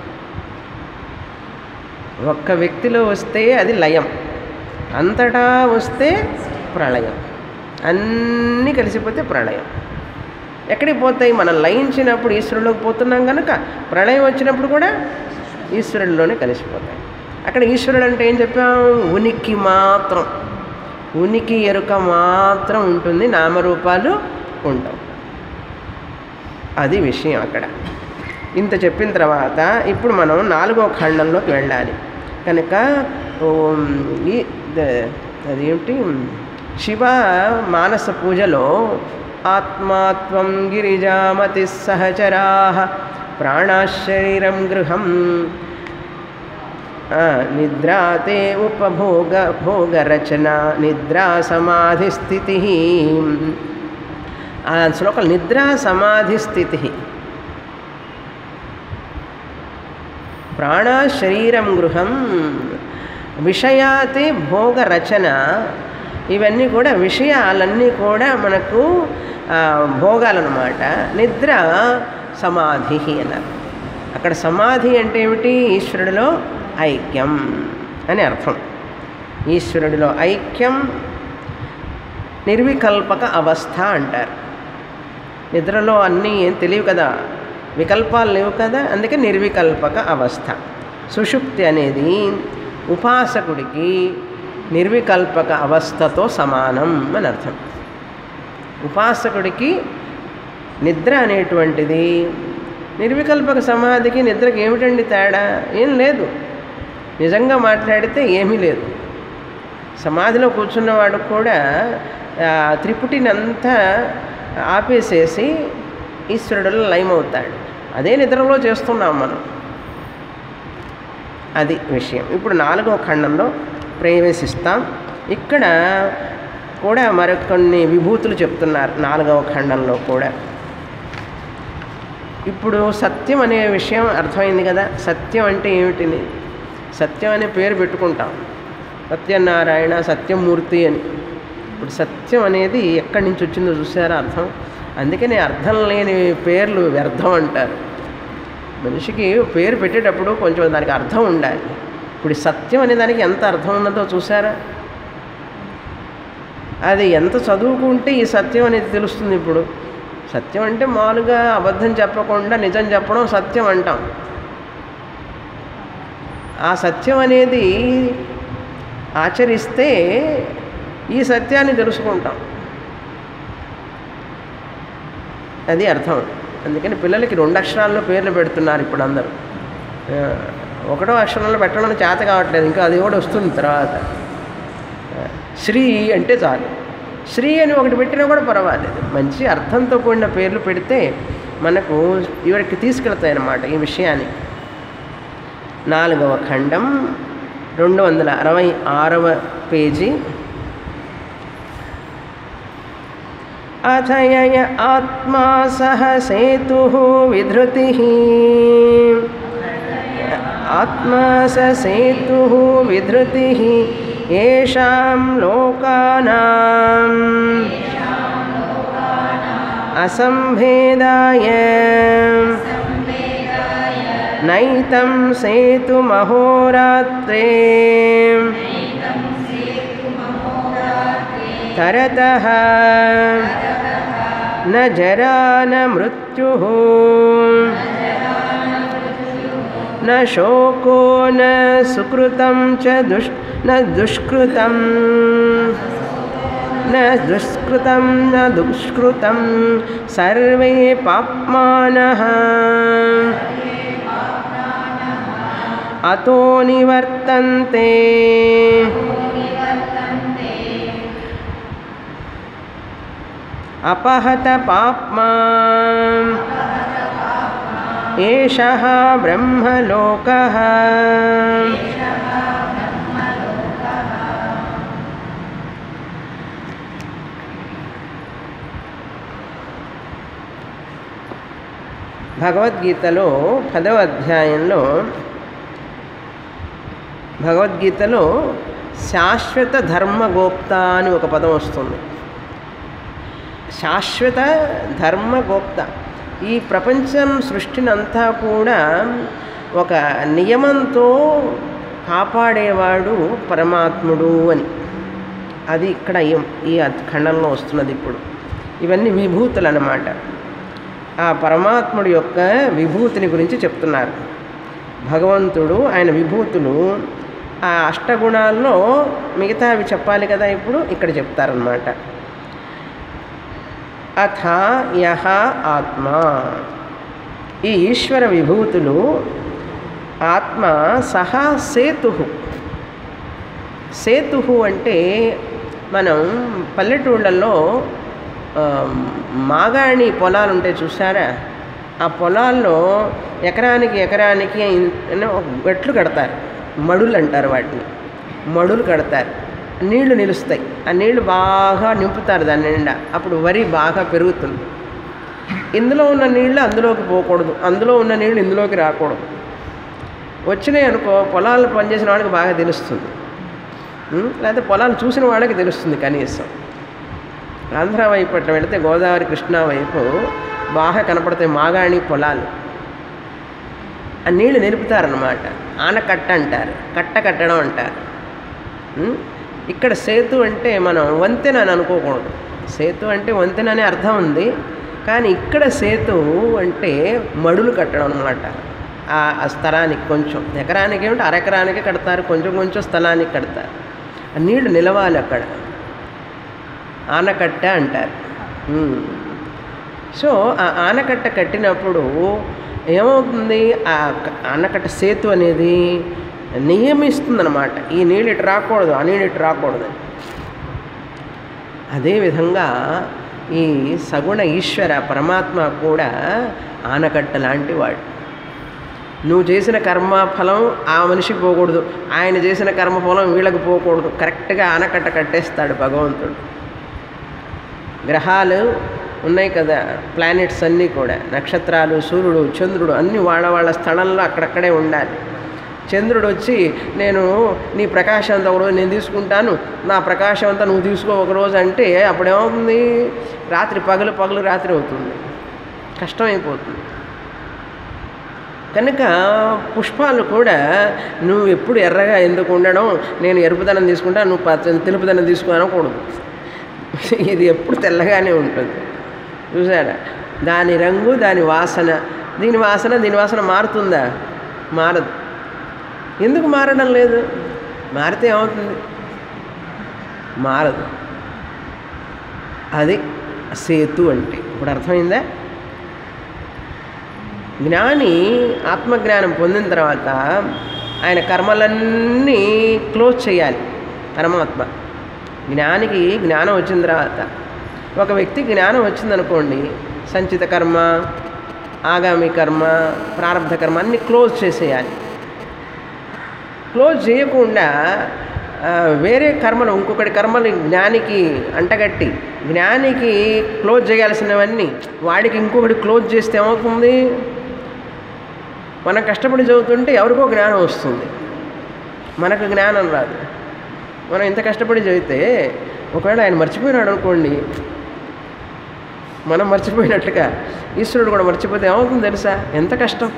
ఒక్క వ్యక్తిలో వస్తే అది లయం అంతటా వస్తే ప్రళయం అన్నీ కలిసిపోతే ప్రళయం ఎక్కడికి పోతాయి మనం లయించినప్పుడు ఈశ్వరులోకి పోతున్నాం కనుక ప్రళయం వచ్చినప్పుడు కూడా ఈశ్వరుడిలోనే కలిసిపోతాయి అక్కడ ఈశ్వరుడు అంటే ఏం చెప్పాం ఉనికి మాత్రం ఉనికి ఎరుక మాత్రం ఉంటుంది నామరూపాలు ఉండవు అది విషయం అక్కడ ఇంత చెప్పిన తర్వాత ఇప్పుడు మనం నాలుగో ఖండంలోకి వెళ్ళాలి కనుక ఓం, ఈ ద- అదేమిటి శివ మానస పూజలో ఆత్మాత్వం గిరిజామతి సహచరా ప్రాణాశరీరం గృహం ఆ, నిద్రాతే ఉపభోగ భోగరచన నిద్రా సమాధి స్థితి ఆ శ్లోకం నిద్రా సమాధి స్థితి ప్రాణ శరీరం గృహం విషయాతి భోగ రచన ఇవన్నీ కూడా విషయాలన్నీ కూడా మనకు ఆ, భోగాలన్నమాట నిద్ర సమాధి అన్నారు అక్కడ సమాధి అంటే ఏమిటి ఈశ్వరుడిలో ఐక్యం అని అర్థం ఈశ్వరుడిలో ఐక్యం నిర్వికల్పక అవస్థ అంటారు నిద్రలో అన్నీ ఏం తెలియవు కదా వికల్పాలు లేవు కదా అందుకే నిర్వికల్పక అవస్థ సుషుప్తి అనేది ఉపాసకుడికి నిర్వికల్పక అవస్థతో సమానం అని అర్థం ఉపాసకుడికి నిద్ర అనేటువంటిది నిర్వికల్పక సమాధికి నిద్రకి ఏమిటండి తేడా ఏం లేదు నిజంగా మాట్లాడితే ఏమీ లేదు సమాధిలో కూర్చున్నవాడు కూడా ఆ త్రిపుటిని అంతా ఆపేసేసి ఈశ్వరుడులో లయమవుతాడు అదే నిద్రలో చేస్తున్నాం మనం అది విషయం ఇప్పుడు నాలుగవ ఖండంలో ప్రవేశిస్తాం ఇక్కడ కూడా మరికొన్ని విభూతులు చెప్తున్నారు నాలుగవ ఖండంలో కూడా ఇప్పుడు సత్యం అనే విషయం అర్థమైంది కదా సత్యం అంటే ఏమిటిని సత్యం అనే పేరు పెట్టుకుంటాం సత్యనారాయణ సత్యమూర్తి అని ఇప్పుడు సత్యం అనేది ఎక్కడి నుంచి వచ్చిందో చూసారా అర్థం అందుకని అర్థం లేని పేర్లు వ్యర్థం అంటారు మనిషికి పేరు పెట్టేటప్పుడు కొంచెం దానికి అర్థం ఉండాలి ఇప్పుడు ఈ సత్యం అనే దానికి ఎంత అర్థం ఉన్నదో చూసారా అది ఎంత చదువుకుంటే ఈ సత్యం అనేది తెలుస్తుంది ఇప్పుడు సత్యం అంటే మామూలుగా అబద్ధం చెప్పకుండా నిజం చెప్పడం సత్యం అంటాం ఆ సత్యం అనేది ఆచరిస్తే ఈ సత్యాన్ని తెలుసుకుంటాం అది అర్థం అందుకని పిల్లలకి రెండు అక్షరాల్లో పేర్లు పెడుతున్నారు ఇప్పుడు అందరూ ఆ, ఒకటో అక్షరంలో పెట్టడం చేత కావట్లేదు ఇంకా అది కూడా వస్తుంది తర్వాత ఆ, శ్రీ అంటే చాలు శ్రీ అని ఒకటి పెట్టినా కూడా పర్వాలేదు మంచి అర్థంతో కూడిన పేర్లు పెడితే మనకు ఇవరికి తీసుకెళ్తాయి అన్నమాట ఈ విషయాన్ని నాలుగవ ఖండం రెండు వందల అరవై ఆరవ పేజీ అథయయ ఆత్మా సహ సేతు విధృతి ఆత్మా స సేతు విధృతి ఏషాం లోకానాం అసంభేదాయ నైతం సేతుమహోరాత్రే తరతః न जरा न मृत्युः न शोको न सुकृतं च दुष् न दुष्कृतं न दुष्कृतं न दुष्कृतं सर्वे पाप्मानः अतो निवर्तन्ते अपहत पाप्मा एषः ब्रह्मलोकः భగవద్గీతలో పదవ అధ్యాయంలో భగవద్గీతలో శాశ్వత ధర్మగోప్త అని ఒక పదం వస్తుంది శాశ్వత ధర్మగోప్త ఈ ప్రపంచం సృష్టినంతా కూడా ఒక నియమంతో కాపాడేవాడు పరమాత్ముడు అని అది ఇక్కడ ఈ- ఈ అద్- ఖండంలో వస్తున్నది ఇప్పుడు ఇవన్నీ విభూతులు అన్నమాట ఆ పరమాత్ముడి యొక్క విభూతిని గురించి చెప్తున్నారు భగవంతుడు ఆయన విభూతులు ఆ అష్టగుణాల్లో మిగతావి చెప్పాలి కదా ఇప్పుడు ఇక్కడ చెప్తారనమాట అథ యహ ఆత్మ ఈ ఈశ్వర విభూతులు ఆత్మ సహా సేతు సేతు అంటే మనం పల్లెటూళ్ళల్లో ఆ, మాగాణి పొలాలు ఉంటాయి చూసారా ఆ పొలాల్లో ఎకరానికి ఎకరానికి ఇన్- ఏమో గట్లు కడతారు మడులు అంటారు వాటిని మడులు కడతారు నీళ్లు నిలుస్తాయి ఆ నీళ్లు బాగా నింపుతారు దాని నిండా అప్పుడు వరి బాగా పెరుగుతుంది ఇందులో ఉన్న నీళ్లు అందులోకి పోకూడదు అందులో ఉన్న నీళ్లు ఇందులోకి రాకూడదు వచ్చినాయి అనుకో పొలాలు పనిచేసిన వాడికి బాగా తెలుస్తుంది ఉం? లేకపోతే పొలాలు చూసిన వాడికి తెలుస్తుంది కనీసం ఆంధ్ర వైపు అట్లా వెళితే గోదావరి కృష్ణా వైపు బాగా కనపడతాయి మాగాణి పొలాలు ఆ నీళ్లు నిలుపుతారనమాట ఆనకట్ట అంటారు కట్ట కట్టడం అంటారు ఉం? ఇక్కడ సేతు అంటే మనం వంతెన అని అనుకోకూడదు సేతు అంటే వంతెన అనే అర్థం ఉంది కానీ ఇక్కడ సేతు అంటే మడులు కట్టడం అనమాట ఆ ఆ స్థలానికి కొంచెం ఎకరానికి ఏమిటి అరెకరానికి కడతారు కొంచెం కొంచెం స్థలానికి కడతారు ఆ నీళ్లు నిలవాలి అక్కడ ఆనకట్ట అంటారు ఉమ్. సో ఆ ఆనకట్ట కట్టినప్పుడు ఏమవుతుంది ఆ క- ఆనకట్ట సేతు అనేది నియమిస్తుందన్నమాట ఈ నీళ్ళు ఇటు రాకూడదు ఆ నీళ్ళు ఇటు రాకూడదు అదేవిధంగా ఈ సగుణ ఈశ్వర పరమాత్మ కూడా ఆనకట్ట లాంటి వాడు నువ్వు చేసిన కర్మ ఫలం ఆ మనిషికి పోకూడదు ఆయన చేసిన కర్మ ఫలం వీళ్ళకి పోకూడదు కరెక్ట్గా ఆనకట్ట కట్టేస్తాడు భగవంతుడు గ్రహాలు ఉన్నాయి కదా ప్లానెట్స్ అన్నీ కూడా నక్షత్రాలు సూర్యుడు చంద్రుడు అన్నీ వాళ్ళ వాళ్ళ స్థలంలో అక్కడక్కడే ఉండాలి చంద్రుడు వచ్చి నేను నీ ప్రకాశం అంతా ఒకరోజు నేను తీసుకుంటాను నా ప్రకాశం అంతా నువ్వు తీసుకో ఒకరోజు అంటే అప్పుడేమవుతుంది రాత్రి పగలు పగలు రాత్రి అవుతుంది కష్టమైపోతుంది కనుక పుష్పాలు కూడా నువ్వు ఎప్పుడు ఎర్రగా ఎందుకు ఉండడం నేను ఎరుపుదనం తీసుకుంటా నువ్వు పచ్చ తెలుపుదనం తీసుకునకూడదు ఇది ఎప్పుడు తెల్లగానే ఉంటుంది చూసారా దాని రంగు దాని వాసన దీని వాసన దీని వాసన మారుతుందా మారదు ఎందుకు మారడం లేదు మారితే ఏమవుతుంది మారదు అది సేతు అంటే ఇప్పుడు అర్థమైందా జ్ఞాని ఆత్మజ్ఞానం పొందిన తర్వాత ఆయన కర్మలన్నీ క్లోజ్ చేయాలి పరమాత్మ జ్ఞానికి జ్ఞానం వచ్చిన తర్వాత ఒక వ్యక్తికి జ్ఞానం వచ్చిందనుకోండి సంచిత కర్మ ఆగామి కర్మ ప్రారంభ కర్మ అన్నీ క్లోజ్ చేసేయాలి క్లోజ్ చేయకుండా ఆ, వేరే కర్మలు ఇంకొకటి కర్మలు జ్ఞానికి అంటగట్టి జ్ఞానికి క్లోజ్ చేయాల్సినవన్నీ వాడికి ఇంకొకటి క్లోజ్ చేస్తే ఏమవుతుంది మనం కష్టపడి చదువుతుంటే ఎవరికో జ్ఞానం వస్తుంది మనకు జ్ఞానం రాదు మనం ఇంత కష్టపడి చదివితే ఒకవేళ ఆయన మర్చిపోయినాడు అనుకోండి మనం మర్చిపోయినట్లుగా ఈశ్వరుడు కూడా మర్చిపోతే ఏమవుతుంది తెలుసా ఎంత కష్టం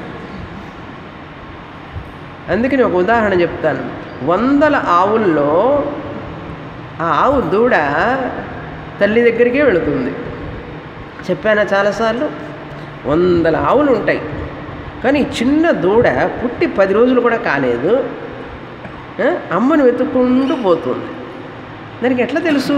అందుకని ఒక ఉదాహరణ చెప్తాను వందల ఆవుల్లో ఆ ఆవు దూడ తల్లి దగ్గరికే వెళుతుంది చెప్పానా చాలాసార్లు వందల ఆవులు ఉంటాయి కానీ ఈ చిన్న దూడ పుట్టి పది రోజులు కూడా కాలేదు ఆ, అమ్మను వెతుక్కుంటూ పోతుంది దానికి ఎట్లా తెలుసు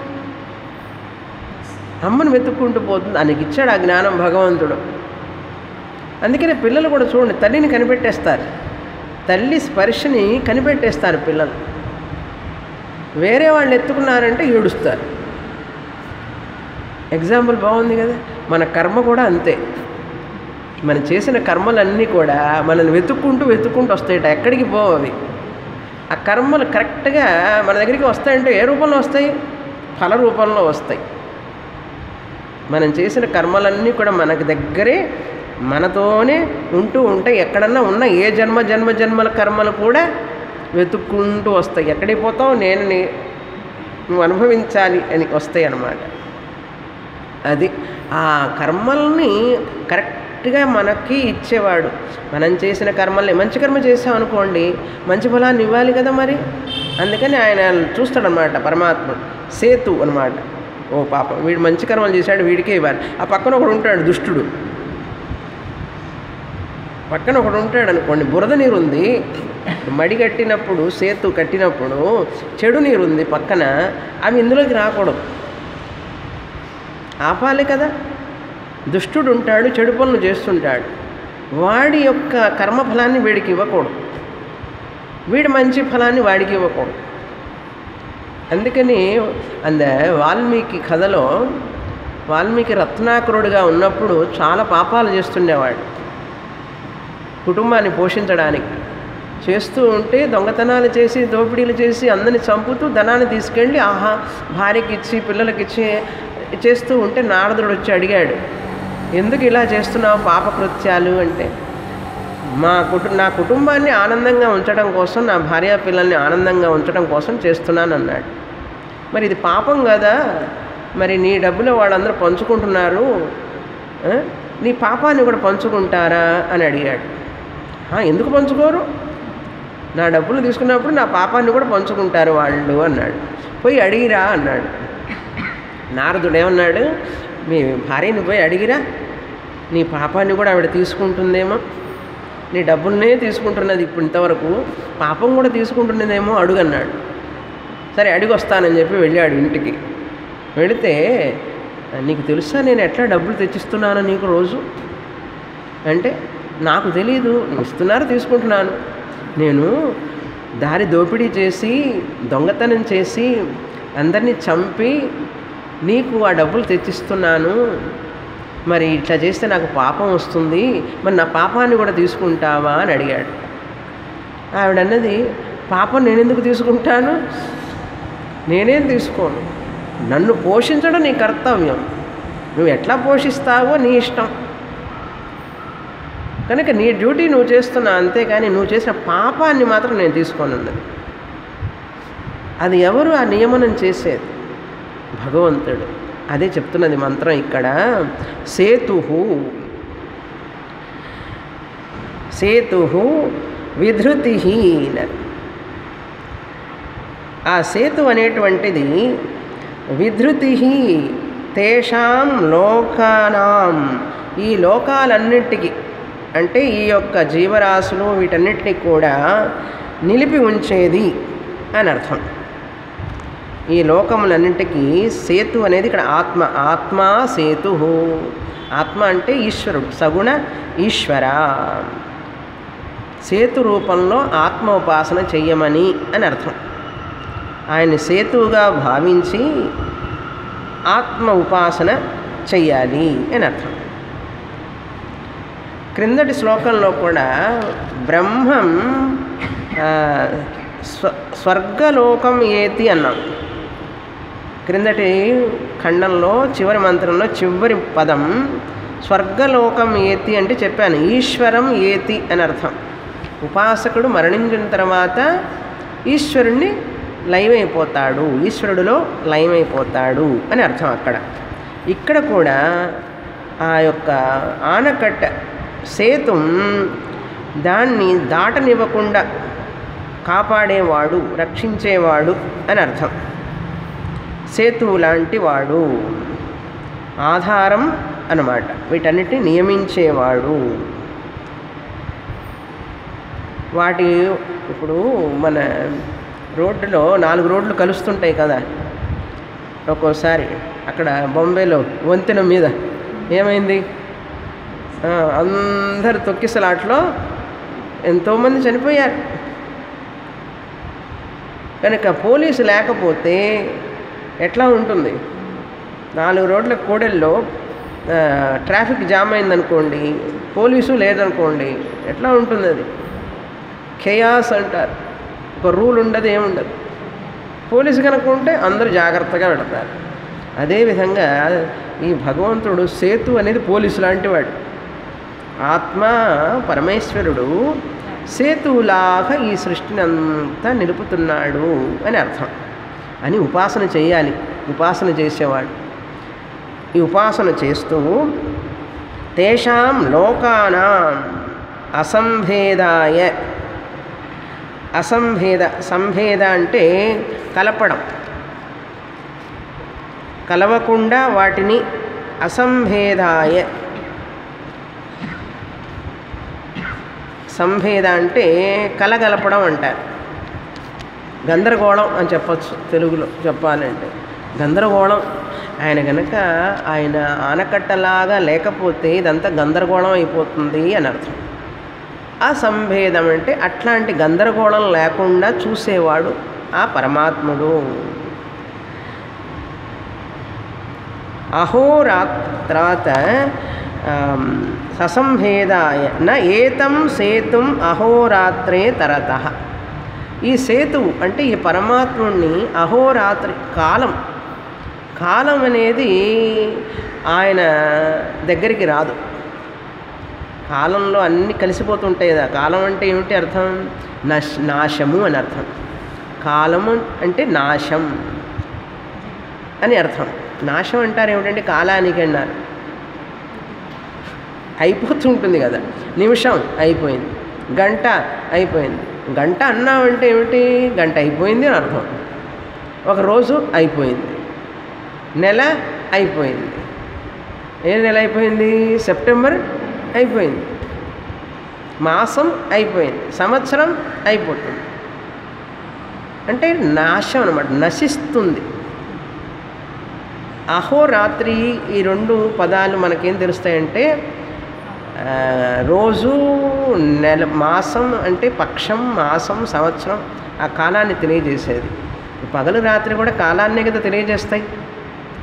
అమ్మను వెతుక్కుంటూ పోతుంది ఆయనకి ఇచ్చాడు ఆ జ్ఞానం భగవంతుడు అందుకనే పిల్లలు కూడా చూడండి తల్లిని కనిపెట్టేస్తారు తల్లి స్పర్శని కనిపెట్టేస్తారు పిల్లలు వేరే వాళ్ళు ఎత్తుకున్నారంటే ఏడుస్తారు ఎగ్జాంపుల్ బాగుంది కదా మన కర్మ కూడా అంతే మనం చేసిన కర్మలన్నీ కూడా మనల్ని వెతుక్కుంటూ వెతుక్కుంటూ వస్తాయట ఎక్కడికి పోవు అవి ఆ కర్మలు కరెక్ట్గా మన దగ్గరికి వస్తాయంటే ఏ రూపంలో వస్తాయి ఫల రూపంలో వస్తాయి మనం చేసిన కర్మలన్నీ కూడా మనకు దగ్గరే మనతోనే ఉంటూ ఉంటాయి ఎక్కడన్నా ఉన్న ఏ జన్మ జన్మ జన్మల కర్మలు కూడా వెతుక్కుంటూ వస్తాయి ఎక్కడికి పోతావు నేను నీ- నువ్వు అనుభవించాలి అని వస్తాయి అన్నమాట అది ఆ కర్మల్ని కరెక్ట్గా మనకి ఇచ్చేవాడు మనం చేసిన కర్మల్ని మంచి కర్మ చేసాం అనుకోండి మంచి ఫలాన్ని ఇవ్వాలి కదా మరి అందుకని ఆయన చూస్తాడనమాట పరమాత్మ సేతు అనమాట ఓ పాపం వీడు మంచి కర్మలు చేశాడు వీడికే ఇవ్వాలి ఆ పక్కన ఒకడు ఉంటాడు దుష్టుడు పక్కన ఒకడు ఉంటాడు అనుకోండి బురద నీరు ఉంది మడి కట్టినప్పుడు సేతు కట్టినప్పుడు చెడు నీరు ఉంది పక్కన అవి ఇందులోకి రాకూడదు ఆపాలి కదా దుష్టుడు ఉంటాడు చెడు పనులు చేస్తుంటాడు వాడి యొక్క కర్మఫలాన్ని వీడికి ఇవ్వకూడదు వీడి మంచి ఫలాన్ని వాడికి ఇవ్వకూడదు అందుకని అంద వాల్మీకి కథలో వాల్మీకి రత్నాకరుడుగా ఉన్నప్పుడు చాలా పాపాలు చేస్తుండేవాడు కుటుంబాన్ని పోషించడానికి చేస్తూ ఉంటే దొంగతనాలు చేసి దోపిడీలు చేసి అందరిని చంపుతూ ధనాన్ని తీసుకెళ్ళి ఆహా భార్యకి ఇచ్చి పిల్లలకి ఇచ్చి చేస్తూ ఉంటే నారదుడు వచ్చి అడిగాడు ఎందుకు ఇలా చేస్తున్నావు పాపకృత్యాలు అంటే మా కుటు నా కుటుంబాన్ని ఆనందంగా ఉంచడం కోసం నా భార్య పిల్లల్ని ఆనందంగా ఉంచడం కోసం చేస్తున్నాను అన్నాడు మరి ఇది పాపం కదా మరి నీ డబ్బులు వాళ్ళందరూ పంచుకుంటున్నారు ఆ? నీ పాపాన్ని కూడా పంచుకుంటారా అని అడిగాడు "ఆ, ఎందుకు పంచుకోరు నా డబ్బులు తీసుకున్నప్పుడు నా పాపాన్ని కూడా పంచుకుంటారు వాళ్ళు అన్నాడు పోయి అడిగిరా అన్నాడు నారదుడు ఏమన్నాడు మీ భార్యని పోయి అడిగిరా నీ పాపాన్ని కూడా ఆవిడ తీసుకుంటుందేమో నీ డబ్బులనే తీసుకుంటున్నది ఇప్పుడు ఇంతవరకు పాపం కూడా తీసుకుంటున్నదేమో అడుగన్నాడు సరే అడిగి వస్తానని చెప్పి వెళ్ళాడు ఇంటికి వెళితే నీకు తెలుసా నేను ఎట్లా డబ్బులు తెచ్చిస్తున్నాను నీకు రోజు అంటే నాకు తెలియదు నువ్వు ఇస్తున్నారు తీసుకుంటున్నాను నేను దారి దోపిడీ చేసి దొంగతనం చేసి అందరినీ చంపి నీకు ఆ డబ్బులు తెచ్చిస్తున్నాను మరి ఇట్లా చేస్తే నాకు పాపం వస్తుంది మరి నా పాపాన్ని కూడా తీసుకుంటావా అని అడిగాడు ఆవిడ అన్నది పాపం నేను ఎందుకు తీసుకుంటాను నేనేం తీసుకోను నన్ను పోషించడం నీ కర్తవ్యం నువ్వు ఎట్లా పోషిస్తావో నీ ఇష్టం కనుక నీ డ్యూటీ నువ్వు చేస్తున్నా అంతేకాని నువ్వు చేసిన పాపాన్ని మాత్రం నేను తీసుకోనున్నది అది ఎవరు ఆ నియమనం చేసేది భగవంతుడు అదే చెప్తున్నది మంత్రం ఇక్కడ సేతు సేతు విధృతి ఆ సేతు అనేటువంటిది విధృతి తేషాం లోకానాం ఈ లోకాలన్నిటికీ అంటే ఈ యొక్క జీవరాశులు వీటన్నిటిని కూడా నిలిపి ఉంచేది అని అర్థం ఈ లోకములన్నింటికీ సేతు అనేది ఇక్కడ ఆత్మ ఆత్మ సేతు ఆత్మ అంటే ఈశ్వరుడు సగుణ ఈశ్వర సేతు రూపంలో ఆత్మ ఉపాసన చెయ్యమని అని అర్థం ఆయన సేతువుగా భావించి ఆత్మ ఉపాసన చెయ్యాలి అని అర్థం క్రిందటి శ్లోకంలో కూడా బ్రహ్మం ఆ, స్వ స్వర్గలోకం ఏతి అన్నాం క్రిందటి ఖండంలో చివరి మంత్రంలో చివరి పదం స్వర్గలోకం ఏతి అంటే చెప్పాను ఈశ్వరం ఏతి అని అర్థం ఉపాసకుడు మరణించిన తర్వాత ఈశ్వరుణ్ణి లయమైపోతాడు ఈశ్వరుడిలో లయమైపోతాడు అని అర్థం అక్కడ ఇక్కడ కూడా ఆ యొక్క ఆనకట్ట సేతుం దాన్ని దాటనివ్వకుండా కాపాడేవాడు రక్షించేవాడు అని అర్థం సేతువు లాంటి వాడు ఆధారం అన్నమాట వీటన్నిటిని నియమించేవాడు వాటి ఇప్పుడు మన రోడ్డులో నాలుగు రోడ్లు కలుస్తుంటాయి కదా ఒక్కోసారి అక్కడ బొంబేలో వంతెన మీద ఏమైంది ఆ, అందరు తొక్కిసలాట్లో ఎంతోమంది చనిపోయారు కనుక పోలీసు లేకపోతే ఎట్లా ఉంటుంది నాలుగు రోడ్ల కూడల్లో ఆ, ట్రాఫిక్ జామ్ అయిందనుకోండి పోలీసు లేదనుకోండి ఎట్లా ఉంటుంది అది ఖయాస్ అంటారు ఒక రూల్ ఉండదు ఏముండదు పోలీసు కనుక ఉంటే అందరూ జాగ్రత్తగా పెడతారు అదేవిధంగా ఈ భగవంతుడు సేతు అనేది పోలీసు లాంటి వాడు ఆత్మ పరమేశ్వరుడు సేతువులాగా ఈ సృష్టిని అంతా నిలుపుతున్నాడు అని అర్థం అని ఉపాసన చేయాలి ఉపాసన చేసేవాడు ఈ ఉపాసన చేస్తూ తేషాం లోకానాం అసంభేదాయ అసంభేద సంభేద అంటే కలపడం కలవకుండా వాటిని అసంభేదాయ సంభేద అంటే కలగలపడం అంటారు గందరగోళం అని చెప్పచ్చు తెలుగులో చెప్పాలంటే గందరగోళం ఆయన గనక ఆయన ఆనకట్టలాగా లేకపోతే ఇదంతా గందరగోళం అయిపోతుంది అని అర్థం ఆ సంభేదం అంటే అట్లాంటి గందరగోళం లేకుండా చూసేవాడు ఆ పరమాత్ముడు అహోరాత్ తర్వాత ఆమ్, ససంభేదాయ న ఏతం సేతుం అహోరాత్రే తరత ఈ సేతువు అంటే ఈ పరమాత్ముడిని అహోరాత్రి కాలం కాలం అనేది ఆయన దగ్గరికి రాదు కాలంలో అన్నీ కలిసిపోతుంటాయి కదా కాలం అంటే ఏమిటి అర్థం నశ్ నాశము అని అర్థం కాలము అంటే నాశం అని అర్థం నాశం అంటారు ఏమిటంటే కాలానికి అన్నారు అయిపోతుంటుంది కదా నిమిషం అయిపోయింది గంట అయిపోయింది గంట అన్నామంటే ఏమిటి గంట అయిపోయింది అని అర్థం ఒక రోజు అయిపోయింది నెల అయిపోయింది ఏ నెల అయిపోయింది సెప్టెంబర్ అయిపోయింది మాసం అయిపోయింది సంవత్సరం అయిపోతుంది అంటే నాశం అనమాట నశిస్తుంది అహోరాత్రి ఈ రెండు పదాలు మనకేం తెలుస్తాయంటే ఆ, రోజు నెల మాసం అంటే పక్షం మాసం సంవత్సరం ఆ కాలాన్ని తెలియజేసేది పగలు రాత్రి కూడా కాలాన్నే కదా తెలియజేస్తాయి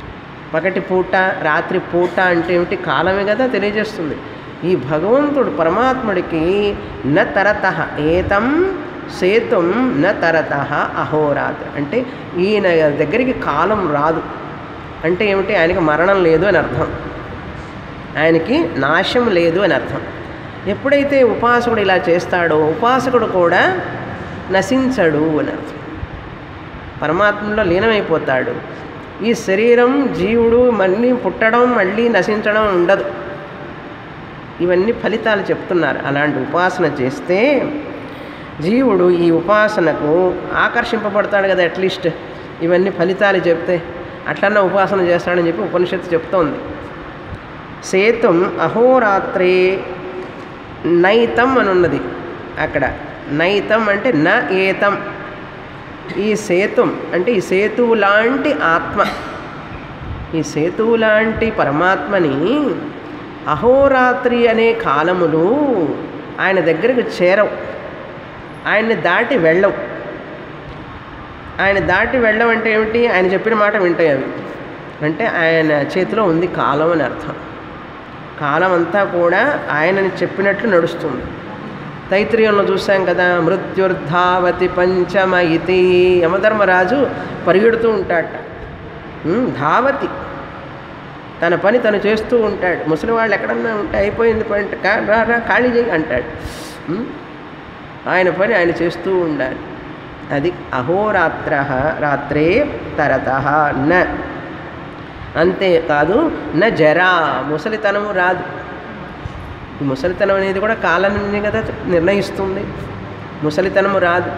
పగటి పూట రాత్రి పూట అంటే ఏమిటి కాలమే కదా తెలియజేస్తుంది ఈ భగవంతుడు పరమాత్ముడికి న తరత ఏతం సేతుం న తరత అహోరాత్రి అంటే ఈయన దగ్గరికి కాలం రాదు అంటే ఏమిటి ఆయనకి మరణం లేదు అని అర్థం ఆయనకి నాశం లేదు అని అర్థం ఎప్పుడైతే ఉపాసకుడు ఇలా చేస్తాడో ఉపాసకుడు కూడా నశించడు అని అర్థం పరమాత్మలో లీనమైపోతాడు ఈ శరీరం జీవుడు మళ్ళీ పుట్టడం మళ్ళీ నశించడం ఉండదు ఇవన్నీ ఫలితాలు చెప్తున్నారు అలాంటి ఉపాసన చేస్తే జీవుడు ఈ ఉపాసనకు ఆకర్షింపబడతాడు కదా అట్లీస్ట్ ఇవన్నీ ఫలితాలు చెప్తే అట్లన్నా ఉపాసన చేస్తాడని చెప్పి ఉపనిషత్తు చెప్తోంది సేతుం అహోరాత్రే నైతం అని ఉన్నది అక్కడ నైతం అంటే న ఏతం ఈ సేతుం అంటే ఈ సేతువు లాంటి ఆత్మ ఈ సేతువు లాంటి పరమాత్మని అహోరాత్రి అనే కాలములు ఆయన దగ్గరకు చేరవు ఆయన్ని దాటి వెళ్ళవు ఆయన దాటి వెళ్ళం అంటే ఏమిటి ఆయన చెప్పిన మాట వింటాయి అవి అంటే ఆయన చేతిలో ఉంది కాలం అని అర్థం కాలం అంతా కూడా ఆయనని చెప్పినట్లు నడుస్తుంది తైత్రీయంలో చూసాం కదా మృత్యుర్ధావతి పంచమ ఇతి యమధర్మరాజు పరిగెడుతూ ఉంటాడట ఉమ్, ధావతి తన పని తను చేస్తూ ఉంటాడు ముసలి వాళ్ళు ఎక్కడన్నా ఉంటే అయిపోయింది పని అంటే, "కా- రా రా ఖాళీ చేయి అంటాడు ఉమ్, ఆయన పని ఆయన చేస్తూ ఉండాలి అది అహోరాత్ర రాత్రే తరత న అంతేకాదు న జరా ముసలితనము రాదు ఈ ముసలితనం అనేది కూడా కాలాన్ని కదా నిర్ణయిస్తుంది ముసలితనము రాదు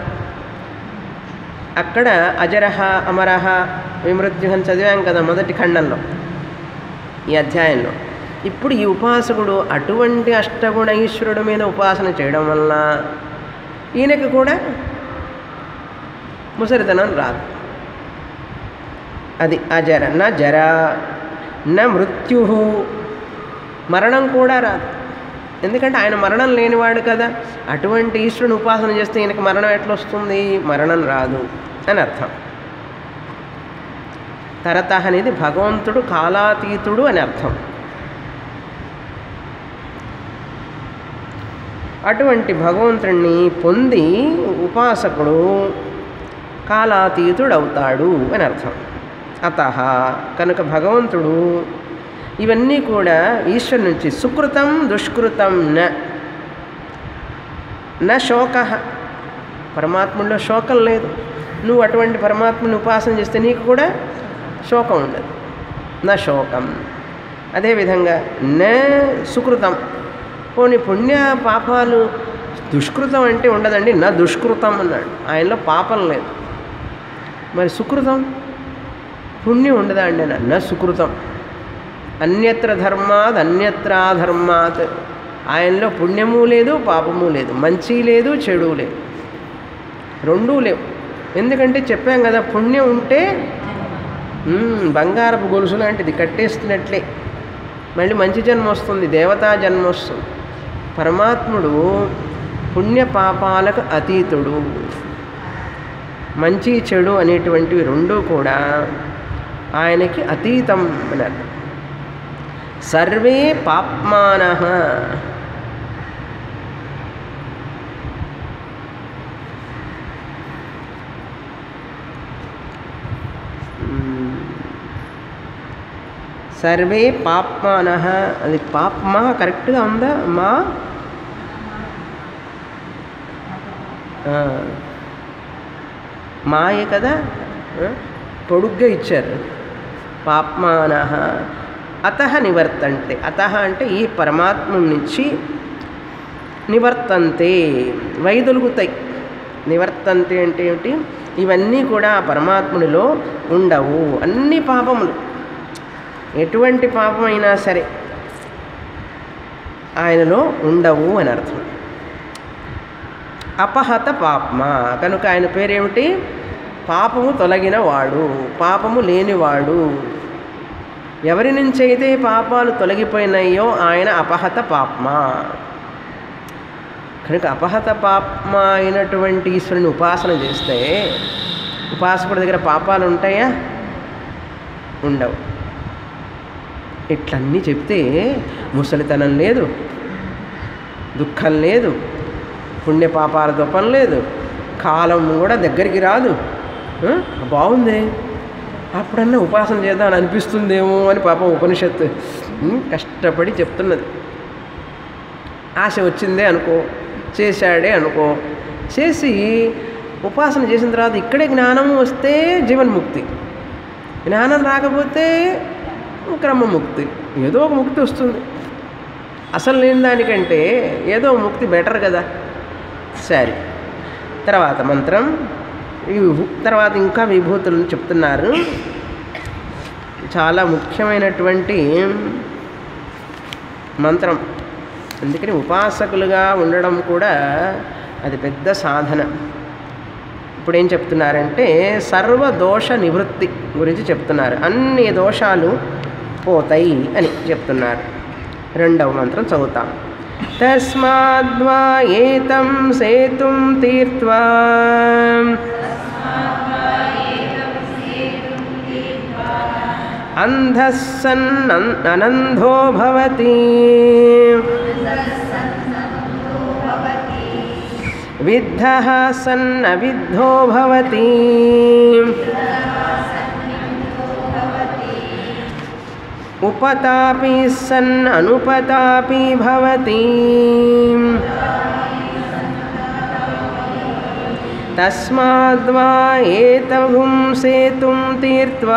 అక్కడ అజరహ అమరహ విమృత్యు అని చదివాం కదా మొదటి ఖండంలో ఈ అధ్యాయంలో ఇప్పుడు ఈ ఉపాసకుడు అటువంటి అష్టగుణ ఈశ్వరుడు మీద ఉపాసన చేయడం వల్ల ఈయనకు కూడా ముసలితనం రాదు అది అజర న జర న మృత్యు మరణం కూడా రాదు ఎందుకంటే ఆయన మరణం లేనివాడు కదా అటువంటి ఈశ్వరుని ఉపాసన చేస్తే ఈయనకి మరణం ఎట్లా వస్తుంది మరణం రాదు అని అర్థం తరత అనేది భగవంతుడు కాలాతీతుడు అని అర్థం అటువంటి భగవంతుడిని పొంది ఉపాసకుడు కాలాతీతుడవుతాడు అని అర్థం అత కనుక భగవంతుడు ఇవన్నీ కూడా ఈశ్వరు నుంచి సుకృతం దుష్కృతం న న శోక పరమాత్ముల్లో శోకం లేదు నువ్వు అటువంటి పరమాత్మని ఉపాసన చేస్తే నీకు కూడా శోకం ఉండదు నా శోకం అదేవిధంగా న సుకృతం పోనీ పుణ్య పాపాలు దుష్కృతం అంటే ఉండదండి నా దుష్కృతం అన్నాడు ఆయనలో పాపం లేదు మరి సుకృతం పుణ్యం ఉండదా అండి అన్నాడు నా సుకృతం అన్యత్ర ధర్మాత్ అన్యత్రాధర్మాత్ ఆయనలో పుణ్యము లేదు పాపము లేదు మంచి లేదు చెడు లేదు రెండూ లేవు ఎందుకంటే చెప్పాం కదా పుణ్యం ఉంటే మ్మ్, బంగారపు గొలుసు లాంటిది కట్టేస్తున్నట్లే మళ్ళీ మంచి జన్మ వస్తుంది దేవతా జన్మ వస్తుంది పరమాత్ముడు పుణ్య పాపాలకు అతీతుడు మంచి చెడు అనేటువంటివి రెండూ కూడా ఆయనకి అతీతం అని అర్థం సర్వే పాప్మాన సర్వే పాప్మాన అది పాప్మా కరెక్ట్గా ఉందా మా ఆ. మాయే కదా ఆ? పొడుగ్గా ఇచ్చారు పాప్మాన అత నివర్తంతే అత అంటే ఈ పరమాత్మ నుంచి నివర్తంతే వైదొలుగుతాయి నివర్తంతే అంటే ఏమిటి ఇవన్నీ కూడా ఆ పరమాత్మునిలో ఉండవు అన్ని పాపములు ఎటువంటి పాపమైనా సరే ఆయనలో ఉండవు అని అర్థం అపహత పాప్మ కనుక ఆయన పేరేమిటి పాపము తొలగిన వాడు పాపము లేనివాడు ఎవరి నుంచి అయితే పాపాలు తొలగిపోయినాయో ఆయన అపహత పాప్మ కనుక అపహత పాప్మ అయినటువంటి ఈశ్వరుని ఉపాసన చేస్తే ఉపాసకుడి దగ్గర పాపాలు ఉంటాయా ఉండవు ఇట్లన్నీ చెప్తే ముసలితనం లేదు దుఃఖం లేదు పుణ్యపాపాలతో పని లేదు కాలం కూడా దగ్గరికి రాదు ఆ? బాగుంది అప్పుడన్నా ఉపాసన చేద్దాం అని అనిపిస్తుందేమో అని పాపం ఉపనిషత్తు ఉం, కష్టపడి చెప్తున్నది ఆశ వచ్చిందే అనుకో చేశాడే అనుకో చేసి ఉపాసన చేసిన తర్వాత ఇక్కడే జ్ఞానం వస్తే జీవన్ముక్తి జ్ఞానం రాకపోతే క్రమముక్తి ఏదో ఒక ముక్తి వస్తుంది అసలు లేని దానికంటే ఏదో ముక్తి బెటర్ కదా సరే తర్వాత మంత్రం ఈ విభూ తర్వాత ఇంకా విభూతులను చెప్తున్నారు చాలా ముఖ్యమైనటువంటి మంత్రం అందుకని ఉపాసకులుగా ఉండడం కూడా అది పెద్ద సాధన ఇప్పుడు ఏం చెప్తున్నారంటే సర్వ దోష నివృత్తి గురించి చెప్తున్నారు అన్ని దోషాలు పోతాయి అని చెప్తున్నారు రెండవ మంత్రం చదువుతాం తస్మాద్వా ఏతం సేతుం తీర్త్వా అంధः సన్ అనంధో భవతి విద్ధः సన్ అవిద్ధో భవతి ఉపతాపి సన్ అనుపతాపి భవతి తస్మాద్వా ఏతగుం సేతుం తీర్త్వా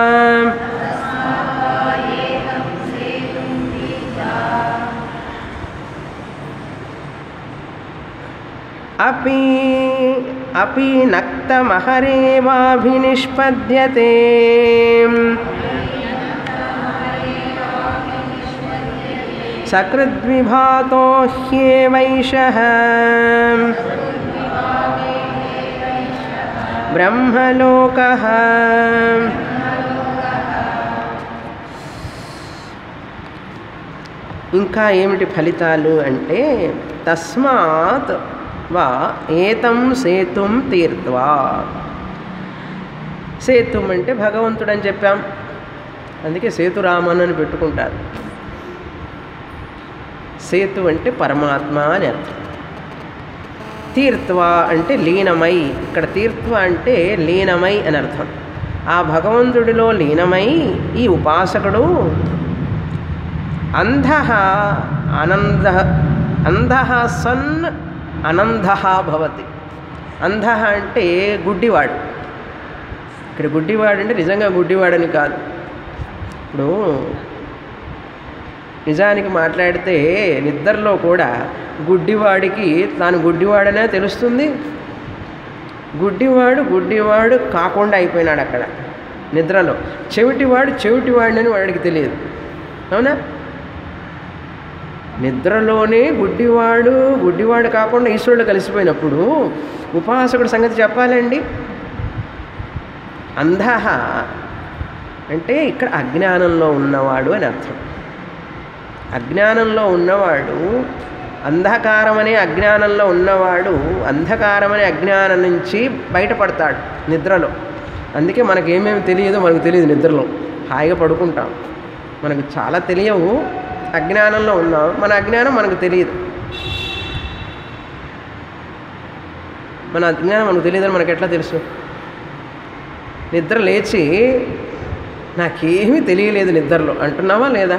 अपि अपि नक्तमहरेवाभिनिष्पद्यते सकृद्विभातो ह्येवैषः ब्रह्मलोकः ఇంకా ఏమిటి ఫలితాలు అంటే తస్మాత్ వా ఏతం సేతుం తీర్త్వా సేతుం అంటే భగవంతుడు అని చెప్పాం అందుకే సేతురామన్ అని పెట్టుకుంటారు సేతు అంటే పరమాత్మ అని అర్థం తీర్త్వ అంటే లీనమై ఇక్కడ తీర్త్వ అంటే లీనమై అని అర్థం ఆ భగవంతుడిలో లీనమై ఈ ఉపాసకుడు అంధ ఆనంద అంధ సన్ అనంధ భవతి అంధ అంటే గుడ్డివాడు ఇక్కడ గుడ్డివాడు అంటే నిజంగా గుడ్డివాడని కాదు ఇప్పుడు నిజానికి మాట్లాడితే నిద్రలో కూడా గుడ్డివాడికి తాను గుడ్డివాడనే తెలుస్తుంది గుడ్డివాడు గుడ్డివాడు కాకుండా అయిపోయినాడు అక్కడ నిద్రలో చెవిటివాడు చెవిటివాడిని వాడికి తెలియదు అవునా నిద్రలోనే గుడ్డివాడు గుడ్డివాడు కాకుండా ఈశ్వరుడు కలిసిపోయినప్పుడు ఉపాసకుడు సంగతి చెప్పాలండి అంధ అంటే ఇక్కడ అజ్ఞానంలో ఉన్నవాడు అని అర్థం అజ్ఞానంలో ఉన్నవాడు అంధకారం అనే అజ్ఞానంలో ఉన్నవాడు అంధకారం అనే అజ్ఞానం నుంచి బయటపడతాడు నిద్రలో అందుకే మనకి ఏమేమి తెలియదో మనకు తెలియదు నిద్రలో హాయిగా పడుకుంటాం మనకు చాలా తెలియవు అజ్ఞానంలో ఉన్నాం మన అజ్ఞానం మనకు తెలియదు మన అజ్ఞానం మనకు తెలియదని మనకు ఎట్లా తెలుసు నిద్ర లేచి నాకేమీ తెలియలేదు నిద్రలో అంటున్నావా లేదా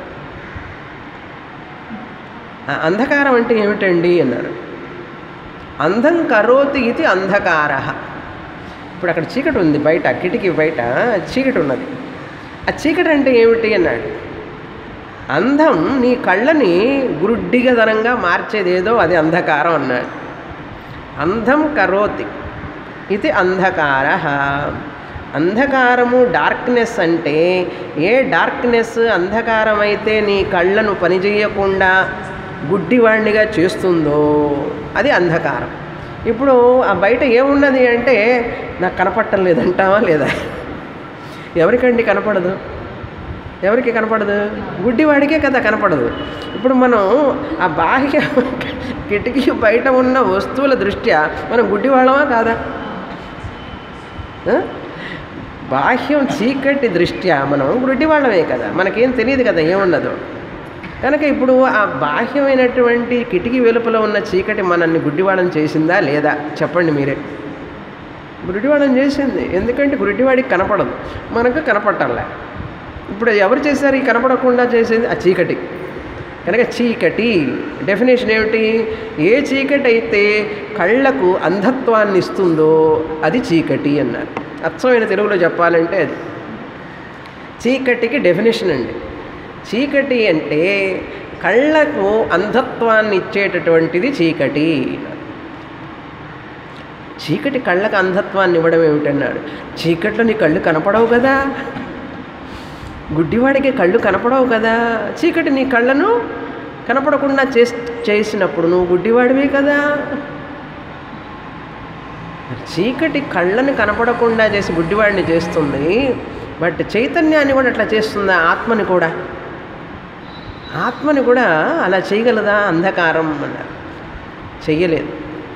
ఆ అంధకారం అంటే ఏమిటండి అన్నారు అంధం కరోతి ఇది అంధకార ఇప్పుడు అక్కడ చీకటి ఉంది బయట కిటికీ బయట చీకటి ఉన్నది ఆ చీకటి అంటే ఏమిటి అన్నాడు అంధం నీ కళ్ళని గురుడ్డిగదనంగా మార్చేదేదో అది అంధకారం అన్నాడు అంధం కరోతి ఇది అంధకార అంధకారము డార్క్నెస్ అంటే ఏ డార్క్నెస్ అంధకారం అయితే నీ కళ్ళను పనిచేయకుండా గుడ్డివాణ్ణిగా చేస్తుందో అది అంధకారం ఇప్పుడు ఆ బయట ఏమున్నది అంటే నాకు కనపడటం లేదంటావా లేదా ఎవరికండి కనపడదు ఎవరికి కనపడదు గుడ్డివాడికే కదా కనపడదు ఇప్పుడు మనం ఆ బాహ్య కిటికీ బయట ఉన్న వస్తువుల దృష్ట్యా మనం గుడ్డివాళ్ళమా కాదా ఆ? బాహ్యం చీకటి దృష్ట్యా మనం గుడ్డివాళ్ళమే కదా మనకేం తెలియదు కదా ఏమున్నదో కనుక ఇప్పుడు ఆ బాహ్యమైనటువంటి కిటికీ వెలుపల ఉన్న చీకటి మనల్ని గుడ్డివాడని చేసిందా లేదా చెప్పండి మీరే గుడ్డివాడని చేసింది ఎందుకంటే గుడ్డివాడికి కనపడదు మనకు కనపట్టాలే ఇప్పుడు ఎవరు చేశారు ఈ కనపడకుండా చేసేది ఆ చీకటి కనుక చీకటి డెఫినేషన్ ఏమిటి ఏ చీకటి అయితే కళ్ళకు అంధత్వాన్ని ఇస్తుందో అది చీకటి అన్నారు అచ్చమైన తెలుగులో చెప్పాలంటే అది చీకటికి డెఫినేషన్ అండి చీకటి అంటే కళ్ళకు అంధత్వాన్ని ఇచ్చేటటువంటిది చీకటి చీకటి కళ్ళకు అంధత్వాన్ని ఇవ్వడం ఏమిటన్నాడు చీకట్లో నీ కళ్ళు కనపడవు కదా గుడ్డివాడికి కళ్ళు కనపడవు కదా చీకటి నీ కళ్ళను కనపడకుండా చేస్ చేసినప్పుడు నువ్వు గుడ్డివాడివే కదా చీకటి కళ్ళని కనపడకుండా చేసి గుడ్డివాడిని చేస్తుంది బట్ చైతన్యాన్ని కూడా అట్లా చేస్తుందా ఆత్మని కూడా ఆత్మని కూడా అలా చేయగలదా అంధకారం అన్నారు చెయ్యలేదు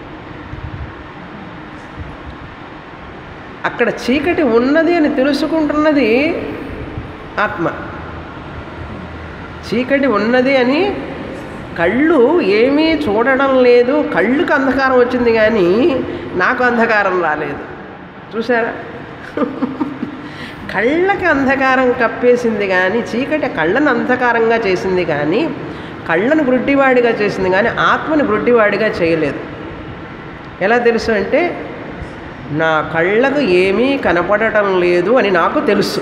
అక్కడ చీకటి ఉన్నది అని తెలుసుకుంటున్నది ఆత్మ చీకటి ఉన్నది అని కళ్ళు ఏమీ చూడడం లేదు కళ్ళుకు అంధకారం వచ్చింది కానీ నాకు అంధకారం రాలేదు చూసారా కళ్ళకి అంధకారం కప్పేసింది కానీ చీకటి కళ్ళను అంధకారంగా చేసింది కానీ కళ్ళను గుడ్డివాడిగా చేసింది కానీ ఆత్మని గుడ్డివాడిగా చేయలేదు ఎలా తెలుసు అంటే నా కళ్ళకు ఏమీ కనపడటం లేదు అని నాకు తెలుసు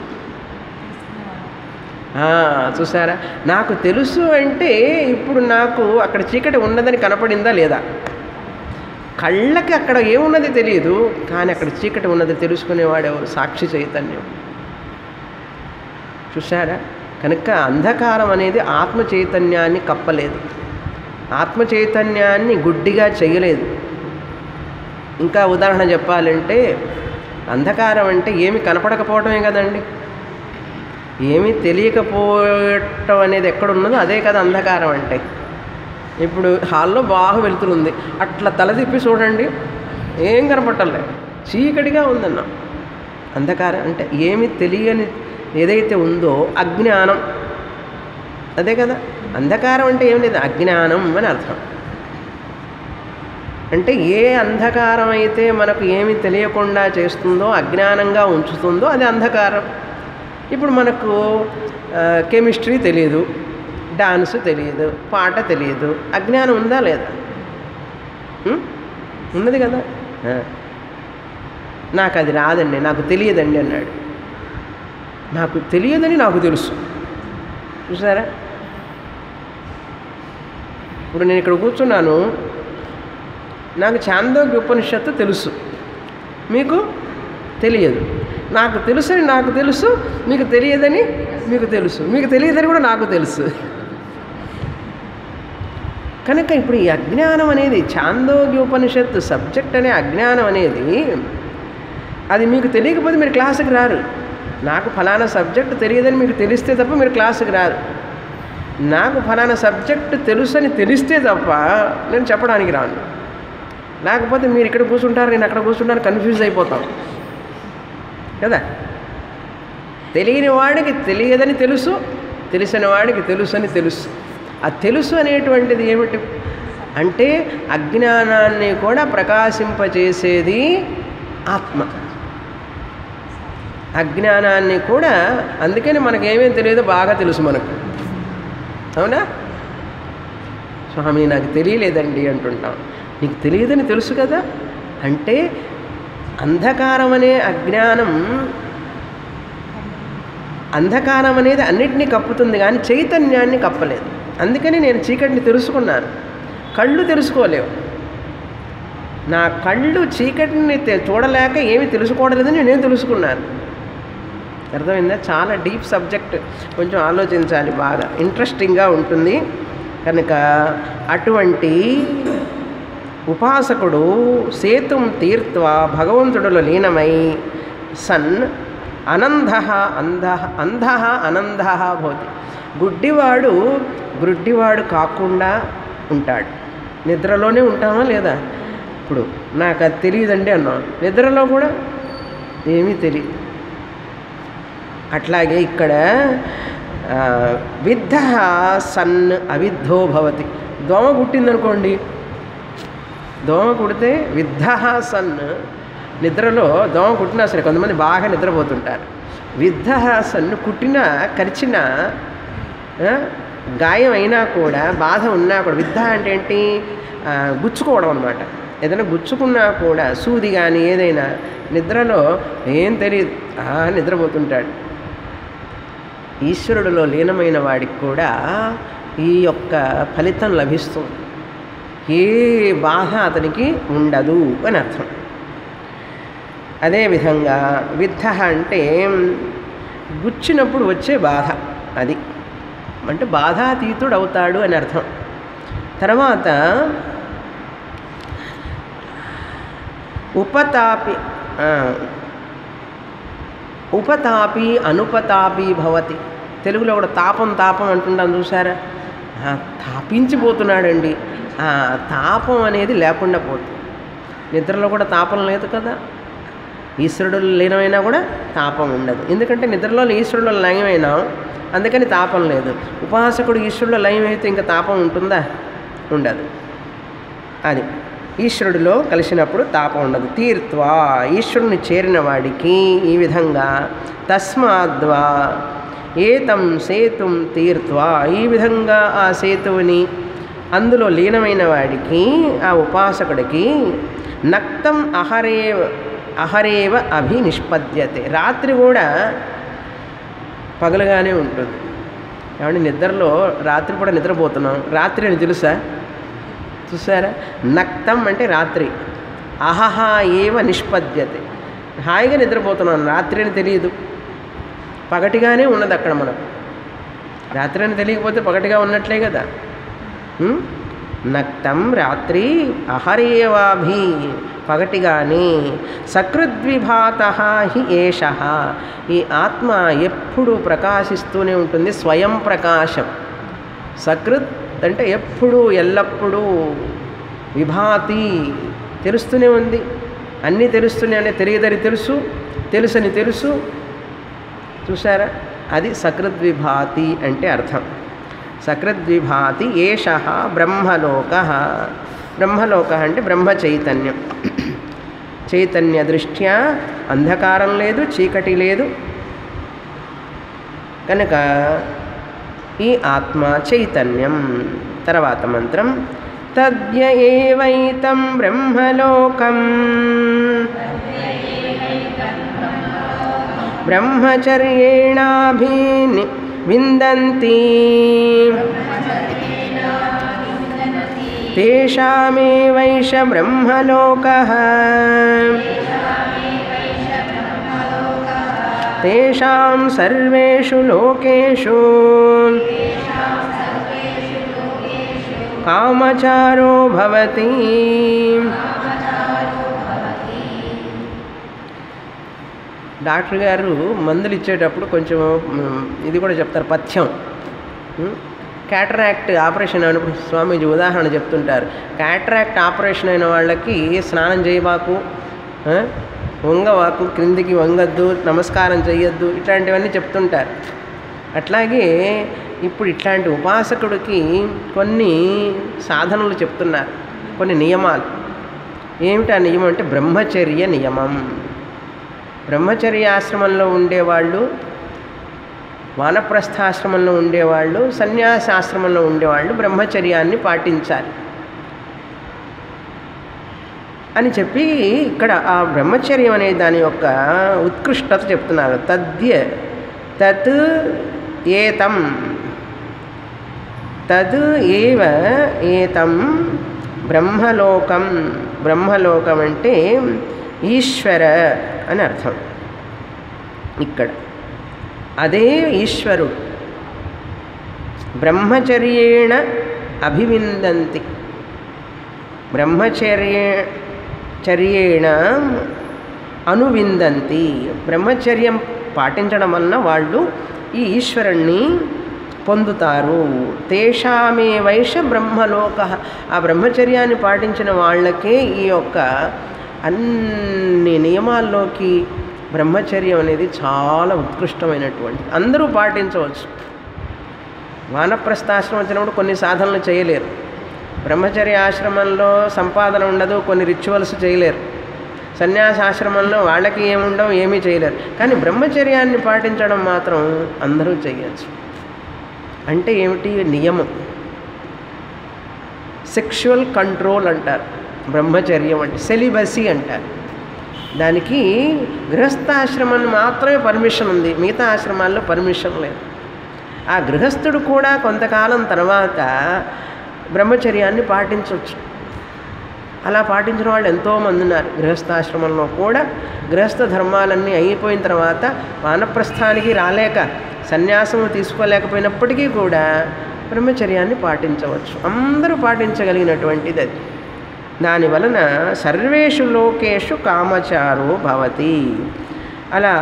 ఆ, చూసారా నాకు తెలుసు అంటే ఇప్పుడు నాకు అక్కడ చీకటి ఉన్నదని కనపడిందా లేదా కళ్ళకి అక్కడ ఏమున్నది తెలియదు కానీ అక్కడ చీకటి ఉన్నది తెలుసుకునేవాడెవరు సాక్షి చైతన్యం చూసారా కనుక అంధకారం అనేది ఆత్మ చైతన్యాన్ని కప్పలేదు ఆత్మ చైతన్యాన్ని గుడ్డిగా చేయలేదు ఇంకా ఉదాహరణ చెప్పాలంటే అంధకారం అంటే ఏమి కనపడకపోవడమే కదండి ఏమీ తెలియకపోవటం అనేది ఎక్కడున్నదో అదే కదా అంధకారం అంటే ఇప్పుడు హాల్లో బాగా వెలుతురుంది అట్లా తల తిప్పి చూడండి ఏం కనపట్టలే చీకటిగా ఉందన్న అంధకారం అంటే ఏమి తెలియని ఏదైతే ఉందో అజ్ఞానం అదే కదా అంధకారం అంటే ఏం లేదు అజ్ఞానం అని అర్థం అంటే ఏ అంధకారం అయితే మనకు ఏమి తెలియకుండా చేస్తుందో అజ్ఞానంగా ఉంచుతుందో అది అంధకారం ఇప్పుడు మనకు ఆ, కెమిస్ట్రీ తెలియదు డాన్స్ తెలియదు పాట తెలియదు అజ్ఞానం ఉందా లేదా ఉం? ఉన్నది కదా ఆ. నాకు అది రాదండి నాకు తెలియదండి అన్నాడు నాకు తెలియదని నాకు తెలుసు చూసారా ఇప్పుడు నేను ఇక్కడ కూర్చున్నాను నాకు చాందోగ్య ఉపనిషత్తు తెలుసు మీకు తెలియదు నాకు తెలుసని నాకు తెలుసు మీకు తెలియదని మీకు తెలుసు మీకు తెలియదని కూడా నాకు తెలుసు కనుక ఇప్పుడు ఈ అజ్ఞానం అనేది చాందోగ్యోపనిషత్తు సబ్జెక్ట్ అనే అజ్ఞానం అనేది అది మీకు తెలియకపోతే మీరు క్లాసుకి రారు నాకు ఫలానా సబ్జెక్ట్ తెలియదని మీకు తెలిస్తే తప్ప మీరు క్లాసుకి రారు నాకు ఫలానా సబ్జెక్ట్ తెలుసని తెలిస్తే తప్ప నేను చెప్పడానికి రాను లేకపోతే మీరు ఇక్కడ కూర్చుంటారు నేను అక్కడ కూర్చుంటాను కన్ఫ్యూజ్ అయిపోతాం కదా తెలియని వాడికి తెలియదని తెలుసు తెలిసిన వాడికి తెలుసు అని తెలుసు ఆ తెలుసు అనేటువంటిది ఏమిటి అంటే అజ్ఞానాన్ని కూడా ప్రకాశింపచేసేది ఆత్మ అజ్ఞానాన్ని కూడా అందుకని మనకేమేం తెలియదో బాగా తెలుసు మనకు అవునా స్వామి నాకు తెలియలేదండి అంటుంటాం నీకు తెలియదని తెలుసు కదా అంటే అంధకారం అనే అజ్ఞానం అంధకారం అనేది అన్నిటినీ కప్పుతుంది కానీ చైతన్యాన్ని కప్పలేదు అందుకని నేను చీకటిని తెలుసుకున్నాను కళ్ళు తెలుసుకోలేవు నా కళ్ళు చీకటిని తె- చూడలేక ఏమీ తెలుసుకోవడలేదని నేను తెలుసుకున్నాను అర్థమైందా చాలా డీప్ సబ్జెక్ట్ కొంచెం ఆలోచించాలి బాగా ఇంట్రెస్టింగ్గా ఉంటుంది కనుక అటువంటి ఉపాసకుడు సేతుం తీర్త్వా భగవంతుడులో లీనమై సన్ అనంధ అంధ అంధ అనంధ భవతి గుడ్డివాడు గుడ్డివాడు కాకుండా ఉంటాడు నిద్రలోనే ఉంటామా లేదా ఇప్పుడు నాకు అది తెలియదండి అన్నాం నిద్రలో కూడా ఏమీ తెలియదు అట్లాగే ఇక్కడ ఆ, విద్ధ సన్ అవిద్ధో భవతి దోమ కుట్టిందనుకోండి దోమ కుడితే విద్ధ సన్ నిద్రలో దోమ కుట్టినా సరే కొంతమంది బాగా నిద్రపోతుంటారు విద్ధ సన్ కుట్టినా కరిచినా ఆ, గాయం అయినా కూడా బాధ ఉన్నా కూడా విద్ధ అంటే ఏంటి ఆ, గుచ్చుకోవడం అనమాట ఏదైనా గుచ్చుకున్నా కూడా సూది కానీ ఏదైనా నిద్రలో ఏం తెలియదు ఆ, నిద్రపోతుంటాడు ఈశ్వరుడిలో లీనమైన వాడికి కూడా ఈ యొక్క ఫలితం లభిస్తుంది ఏ బాధ అతనికి ఉండదు అని అర్థం అదేవిధంగా విద్ధ అంటే గుచ్చినప్పుడు వచ్చే బాధ అది అంటే బాధాతీతుడు అవుతాడు అని అర్థం తర్వాత ఉపతాపి ఆ, ఉపతాపి అనుపతాపి భవతి తెలుగులో కూడా తాపం తాపం అంటుంటాం చూసారా ఆ, తాపించిపోతున్నాడండి ఆ తాపం అనేది లేకుండా పోతుంది నిద్రలో కూడా తాపం లేదు కదా ఈశ్వరుడు లీనమైనా కూడా తాపం ఉండదు ఎందుకంటే నిద్రలో ఈశ్వరుడు లయమైనా అందుకని తాపం లేదు ఉపాసకుడు ఈశ్వరుడు లయమైతే ఇంకా తాపం ఉంటుందా ఉండదు అది ఈశ్వరుడిలో కలిసినప్పుడు తాపం ఉండదు తీర్త్వా ఈశ్వరుని చేరిన వాడికి ఈ విధంగా తస్మాద్వా ఏతం సేతుం తీర్త్వా ఈ విధంగా ఆ సేతువుని అందులో లీనమైన వాడికి ఆ ఉపాసకుడికి నక్తం అహరేవ అహరేవ అభినిష్పద్యతే రాత్రి కూడా పగలుగానే ఉంటుంది ఏమంటే నిద్రలో రాత్రి కూడా నిద్రపోతున్నాం రాత్రి అని తెలుసా చూసారా నక్తం అంటే రాత్రి అహహ ఏవ నిష్పద్యతే హాయిగా నిద్రపోతున్నాను రాత్రి అని తెలియదు పగటిగానే ఉన్నది అక్కడ మనకు రాత్రి అని తెలియకపోతే పగటిగా ఉన్నట్లే కదా ఉం? నక్తం రాత్రి అహరేవాభి పగటిగానే సకృద్విభాత హి ఏష ఈ ఆత్మ ఎప్పుడు ప్రకాశిస్తూనే ఉంటుంది స్వయం ప్రకాశం సకృత్ అంటే ఎప్పుడు ఎల్లప్పుడూ విభాతి తెలుస్తూనే ఉంది అన్నీ తెలుస్తూనే అంటే తెలియదని తెలుసు తెలుసని తెలుసు చూసారా అది సకృద్విభాతి అంటే అర్థం సకృద్విభాతి ఏష బ్రహ్మలోక బ్రహ్మలోక అంటే బ్రహ్మ చైతన్యం చైతన్య దృష్ట్యా అంధకారం లేదు చీకటి లేదు కనుక ఈ ఆత్మ చైతన్యం తర్వాత మంత్రం తద్య ఏవైతం బ్రహ్మలోకం బ్రహ్మచర్యేణాభిని విందంతి తేషామేవైష బ్రహ్మలోకः తేషాం సర్వేషు లోకేషు కామచారో భవతి డాక్టర్ గారు మందులు ఇచ్చేటప్పుడు కొంచెం మ్, ఇది కూడా చెప్తారు పథ్యం క్యాటరాక్ట్ ఆపరేషన్ అయినప్పుడు స్వామీజీ ఉదాహరణ చెప్తుంటారు క్యాటరాక్ట్ ఆపరేషన్ అయిన వాళ్ళకి స్నానం చేయబాకు ఆ, వంగవాకు క్రిందికి వంగద్దు నమస్కారం చేయొద్దు ఇట్లాంటివన్నీ చెప్తుంటారు అట్లాగే ఇప్పుడు ఇట్లాంటి ఉపాసకుడికి కొన్ని సాధనలు చెప్తున్నారు కొన్ని నియమాలు ఏమిటి ఆ నియమం అంటే బ్రహ్మచర్య నియమం బ్రహ్మచర్య ఆశ్రమంలో ఉండేవాళ్ళు వానప్రస్థాశ్రమంలో ఉండేవాళ్ళు సన్యాసాశ్రమంలో ఉండేవాళ్ళు బ్రహ్మచర్యాన్ని పాటించాలి అని చెప్పి ఇక్కడ ఆ బ్రహ్మచర్యం అనే దాని యొక్క ఉత్కృష్టత చెప్తున్నారు తద్య తత్ ఏతం తద్ ఏవ ఏతం బ్రహ్మలోకం బ్రహ్మలోకం అంటే ఈశ్వర అని అర్థం ఇక్కడ అదే ఈశ్వరుడు బ్రహ్మచర్యేణ అభివిందంతి బ్రహ్మచర్య చర్యేణ అనువిందంతి బ్రహ్మచర్యం పాటించడం వలన వాళ్ళు ఈ ఈశ్వరుణ్ణి పొందుతారు తేషామే వైష బ్రహ్మలోక ఆ బ్రహ్మచర్యాన్ని పాటించిన వాళ్ళకే ఈ యొక్క అన్ని నియమాల్లోకి బ్రహ్మచర్యం అనేది చాలా ఉత్కృష్టమైనటువంటి అందరూ పాటించవచ్చు వానప్రస్థాశ్రమం వచ్చినప్పుడు కొన్ని సాధనలు చేయలేరు బ్రహ్మచర్య ఆశ్రమంలో సంపాదన ఉండదు కొన్ని రిచువల్స్ చేయలేరు సన్యాసాశ్రమంలో వాళ్ళకి ఏముండవు ఏమీ చేయలేరు కానీ బ్రహ్మచర్యాన్ని పాటించడం మాత్రం అందరూ చేయొచ్చు అంటే ఏమిటి నియమం సెక్షువల్ కంట్రోల్ అంటారు బ్రహ్మచర్యం అంటే సెలిబసీ అంటారు దానికి గృహస్థాశ్రమం మాత్రమే పర్మిషన్ ఉంది మిగతా ఆశ్రమాల్లో పర్మిషన్ లేదు ఆ గృహస్థుడు కూడా కొంతకాలం తర్వాత బ్రహ్మచర్యాన్ని పాటించవచ్చు అలా పాటించిన వాళ్ళు ఎంతోమంది ఉన్నారు గృహస్థాశ్రమంలో కూడా గృహస్థ ధర్మాలన్నీ అయిపోయిన తర్వాత వానప్రస్థానికి రాలేక సన్యాసము తీసుకోలేకపోయినప్పటికీ కూడా బ్రహ్మచర్యాన్ని పాటించవచ్చు అందరూ పాటించగలిగినటువంటిది అది దాని వలన సర్వేషు లోకేషు కామచారో భవతి అలా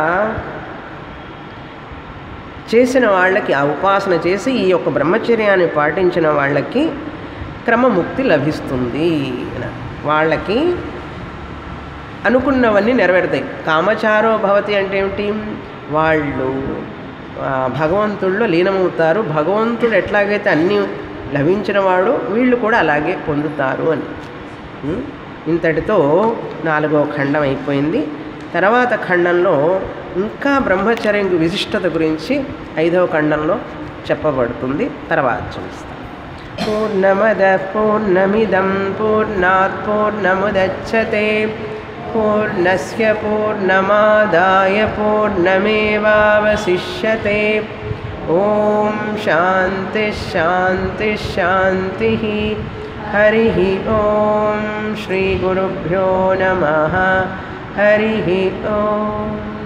చేసిన వాళ్ళకి ఆ ఉపాసన చేసి ఈ యొక్క బ్రహ్మచర్యాన్ని పాటించిన వాళ్ళకి క్రమముక్తి లభిస్తుంది వాళ్ళకి అనుకున్నవన్నీ నెరవేరుతాయి కామచారో భవతి అంటే ఏమిటి వాళ్ళు ఆ, భగవంతుల్లో లీనమవుతారు భగవంతుడు ఎట్లాగైతే అన్నీ లభించిన వాడు వీళ్ళు కూడా అలాగే పొందుతారు అని ఉం? ఇంతటితో నాలుగో ఖండం అయిపోయింది తర్వాత ఖండంలో ఇంకా బ్రహ్మచర్యం విశిష్టత గురించి ఐదవ ఖండంలో చెప్పబడుతుంది తర్వాత చూస్తాం పూర్ణమద పూర్ణమిదం పూర్ణాత్ పూర్ణముదచ్చతే పూర్ణస్య పూర్ణమాదాయ పూర్ణమేవావశిష్యతే ఓం శాంతి శాంతి శాంతి హరి ఓం శ్రీ గురుభ్యో నమ హరి ఓం